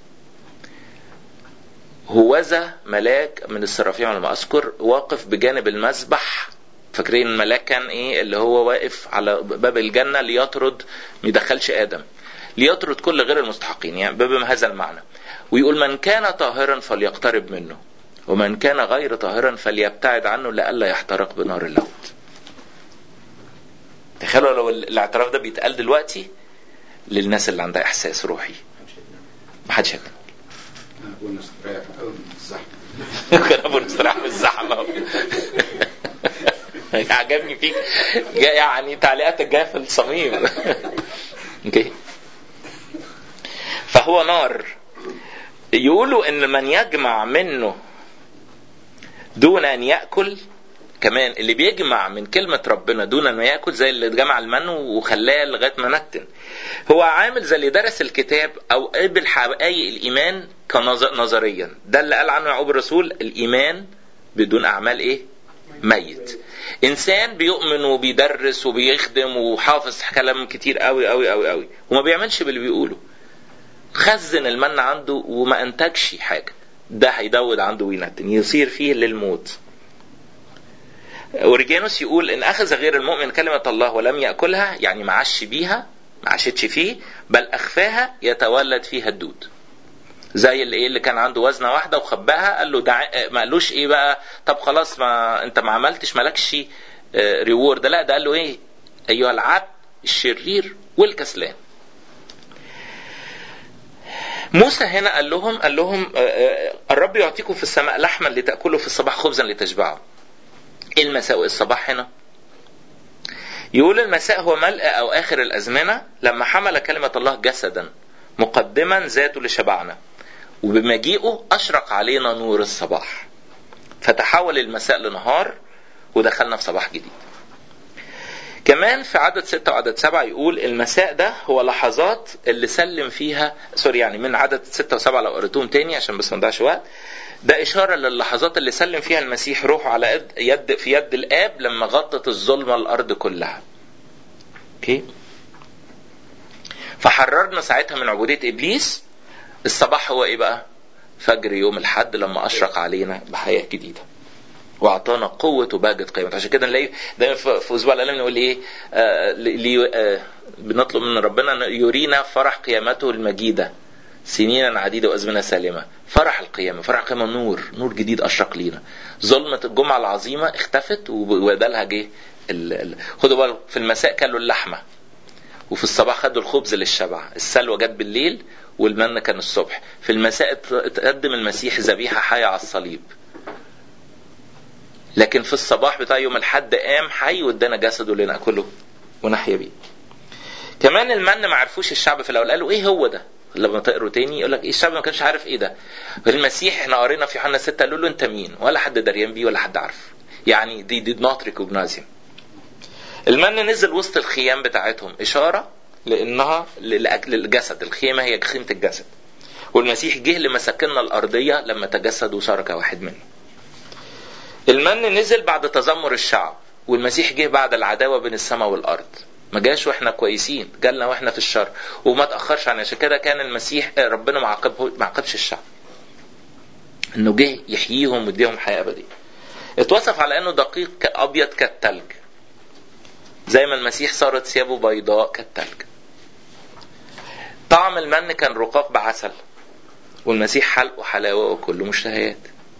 Speaker 1: هوذا ملاك من السرافيم على ما اذكر واقف بجانب المذبح فاكرين الملاك كان ايه اللي هو واقف على باب الجنه ليطرد ما يدخلش ادم ليطرد كل غير المستحقين يعني بهذا المعنى ويقول من كان طاهرا فليقترب منه ومن كان غير طاهرا فليبتعد عنه لئلا يحترق بنار اللوت تخيلوا لو الاعتراف ده بيتقال دلوقتي للناس اللي عندها احساس روحي ما حدش هيقدر
Speaker 2: ابونا استريح قوي من الزحمه
Speaker 1: كان ابونا استريح من الزحمه عجبني فيك يعني تعليقاتك جايه في الصميم اوكي فهو نار يقولوا ان من يجمع منه دون ان ياكل كمان اللي بيجمع من كلمة ربنا دون أن يأكل زي اللي جمع المن وخلاه لغاية ما نتن هو عامل زي اللي درس الكتاب أو قبل حقائق الإيمان كنظريا ده اللي قال عنه يعقوب الرسول الإيمان بدون أعمال إيه ميت إنسان بيؤمن وبيدرس وبيخدم وحافظ كلام كتير قوي قوي قوي قوي وما بيعملش باللي بيقوله خزن المن عنده وما أنتجش حاجة ده هيدود عنده وينتن يصير فيه للموت اوريجانوس يقول ان اخذ غير المؤمن كلمه الله ولم ياكلها يعني ما عاش بيها ما عاشتش فيه بل اخفاها يتولد فيها الدود زي اللي ايه اللي كان عنده وزنه واحده وخباها قال له دع... ما قالوش ايه بقى طب خلاص ما انت ما عملتش مالكش ريورد لا ده قال له ايه ايها العبد الشرير والكسلان موسى هنا قال لهم قال لهم الرب يعطيكم في السماء لحما لتاكلوا في الصباح خبزا لتشبعوا ايه المساء والصباح هنا يقول المساء هو ملء او اخر الازمنه لما حمل كلمه الله جسدا مقدما ذاته لشبعنا وبمجيئه اشرق علينا نور الصباح فتحول المساء لنهار ودخلنا في صباح جديد كمان في عدد ستة وعدد سبعة يقول المساء ده هو لحظات اللي سلم فيها سوري يعني من عدد ستة وسبعة لو قريتهم تاني عشان بس ما نضيعش وقت ده إشارة للحظات اللي سلم فيها المسيح روحه على يد, يد في يد الآب لما غطت الظلمة الأرض كلها. أوكي؟ فحررنا ساعتها من عبودية إبليس الصباح هو إيه بقى؟ فجر يوم الحد لما أشرق علينا بحياة جديدة. واعطانا قوه وبهجه قيامته عشان كده نلاقي دايما في اسبوع الالام نقول ايه آه لي آه بنطلب من ربنا يرينا فرح قيامته المجيده سنينا عديده وازمنه سالمه فرح القيامه فرح القيامه نور نور جديد اشرق لينا ظلمه الجمعه العظيمه اختفت وبدلها جه خدوا بالكم في المساء كلوا اللحمه وفي الصباح خدوا الخبز للشبع السلوى جت بالليل والمن كان الصبح في المساء تقدم المسيح ذبيحه حيه على الصليب لكن في الصباح بتاع يوم الحد قام حي وادانا جسده لناكله ونحيا بيه. كمان المن ما عرفوش الشعب في الاول قالوا ايه هو ده؟ لما تقروا تاني يقول لك ايه الشعب ما كانش عارف ايه ده. المسيح احنا قرينا في يوحنا 6 قالوا له انت مين؟ ولا حد دريان بيه ولا حد عارف. يعني دي did not recognize him. المن نزل وسط الخيام بتاعتهم اشاره لانها للجسد الخيمه هي خيمه الجسد. والمسيح جه لمساكننا الارضيه لما تجسد وصار كواحد منه. المن نزل بعد تذمر الشعب والمسيح جه بعد العداوه بين السماء والارض ما جاش واحنا كويسين جالنا واحنا في الشر وما تاخرش عن عشان كده كان المسيح ربنا ما عاقبه ما عاقبش الشعب انه جه يحييهم ويديهم حياه ابديه اتوصف على انه دقيق ابيض كالثلج زي ما المسيح صارت ثيابه بيضاء كالثلج طعم المن كان رقاق بعسل والمسيح حلقه حلاوه وكله مشتهيات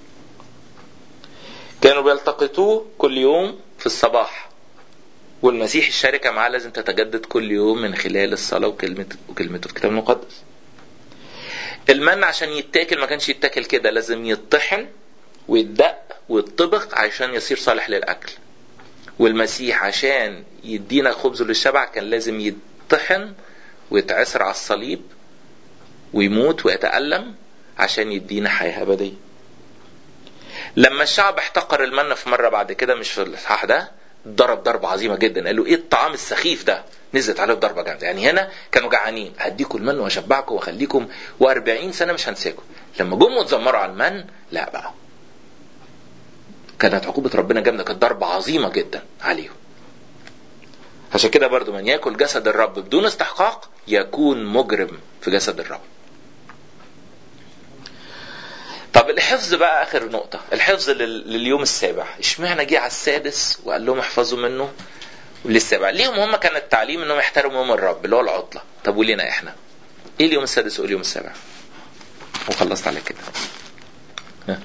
Speaker 1: كانوا بيلتقطوه كل يوم في الصباح والمسيح الشركة معاه لازم تتجدد كل يوم من خلال الصلاة وكلمة وكلمته في الكتاب المقدس. المن عشان يتاكل ما كانش يتاكل كده لازم يطحن ويتدق ويطبخ عشان يصير صالح للأكل. والمسيح عشان يدينا خبزه للشبع كان لازم يطحن ويتعسر على الصليب ويموت ويتألم عشان يدينا حياة أبدية. لما الشعب احتقر المن في مره بعد كده مش في الاصحاح ده ضرب ضربه عظيمه جدا قال له ايه الطعام السخيف ده نزلت عليه ضربه جامده يعني هنا كانوا جعانين هديكم المن واشبعكم واخليكم و40 سنه مش هنساكم لما جم واتذمروا على المن لا بقى كانت عقوبة ربنا جامدة كانت ضربة عظيمة جدا عليهم عشان كده برضو من ياكل جسد الرب بدون استحقاق يكون مجرم في جسد الرب طب الحفظ بقى اخر نقطه الحفظ لليوم السابع اشمعنى جه على السادس وقال لهم احفظوا منه للسابع ليهم هم كان التعليم انهم يحترموا يوم الرب اللي هو العطله طب ولينا احنا ايه اليوم السادس واليوم السابع وخلصت على كده ها.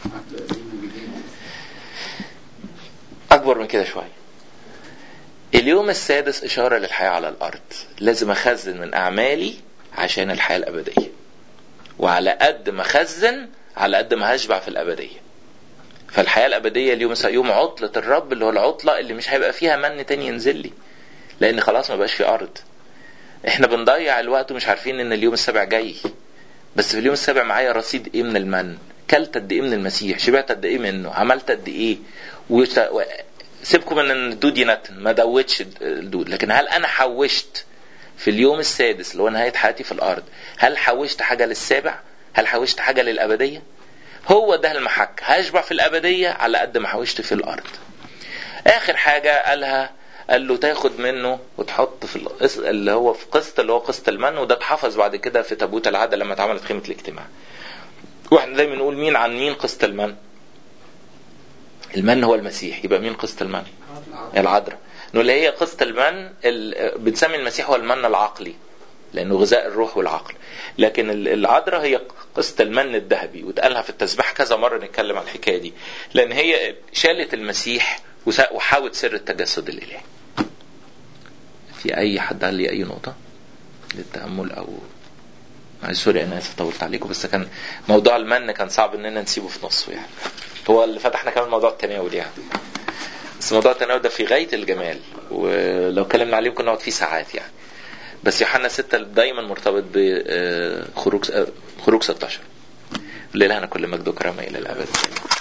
Speaker 1: اكبر من كده شويه اليوم السادس اشاره للحياه على الارض لازم اخزن من اعمالي عشان الحياه الابديه وعلى قد ما اخزن على قد ما هشبع في الأبدية فالحياة الأبدية اليوم يوم عطلة الرب اللي هو العطلة اللي مش هيبقى فيها من تاني ينزل لي لأن خلاص ما بقاش في أرض احنا بنضيع الوقت ومش عارفين ان اليوم السابع جاي بس في اليوم السابع معايا رصيد ايه من المن كلت قد ايه من المسيح شبعت قد ايه منه عملت قد ايه وت... و... سيبكم من ان الدود ينتن ما دوتش الدود لكن هل انا حوشت في اليوم السادس اللي هو نهايه حياتي في الارض هل حوشت حاجه للسابع هل حوشت حاجة للأبدية؟ هو ده المحك هشبع في الأبدية على قد ما حوشت في الأرض آخر حاجة قالها قال له تاخد منه وتحط في القسط اللي هو في قسط اللي هو قسط المن وده اتحفظ بعد كده في تابوت العادة لما اتعملت خيمة الاجتماع. واحنا دايما نقول مين عن مين قسط المن؟ المن هو المسيح يبقى مين قسط المن؟ العذراء. نقول هي قسط المن بنسمي المسيح هو المن العقلي لانه غذاء الروح والعقل لكن العذراء هي قسط المن الذهبي واتقالها في التسبيح كذا مره نتكلم عن الحكايه دي لان هي شالت المسيح وحاوت سر التجسد الالهي في اي حد قال لي اي نقطه للتامل او معلش سوري انا اسف طولت عليكم بس كان موضوع المن كان صعب اننا نسيبه في نصه يعني هو اللي فتحنا كمان موضوع التناول يعني بس موضوع التناول ده في غايه الجمال ولو اتكلمنا عليه ممكن نقعد فيه ساعات يعني بس يوحنا 6 دايما مرتبط بخروج خروج 16 لله كل مجد وكرامه الى الابد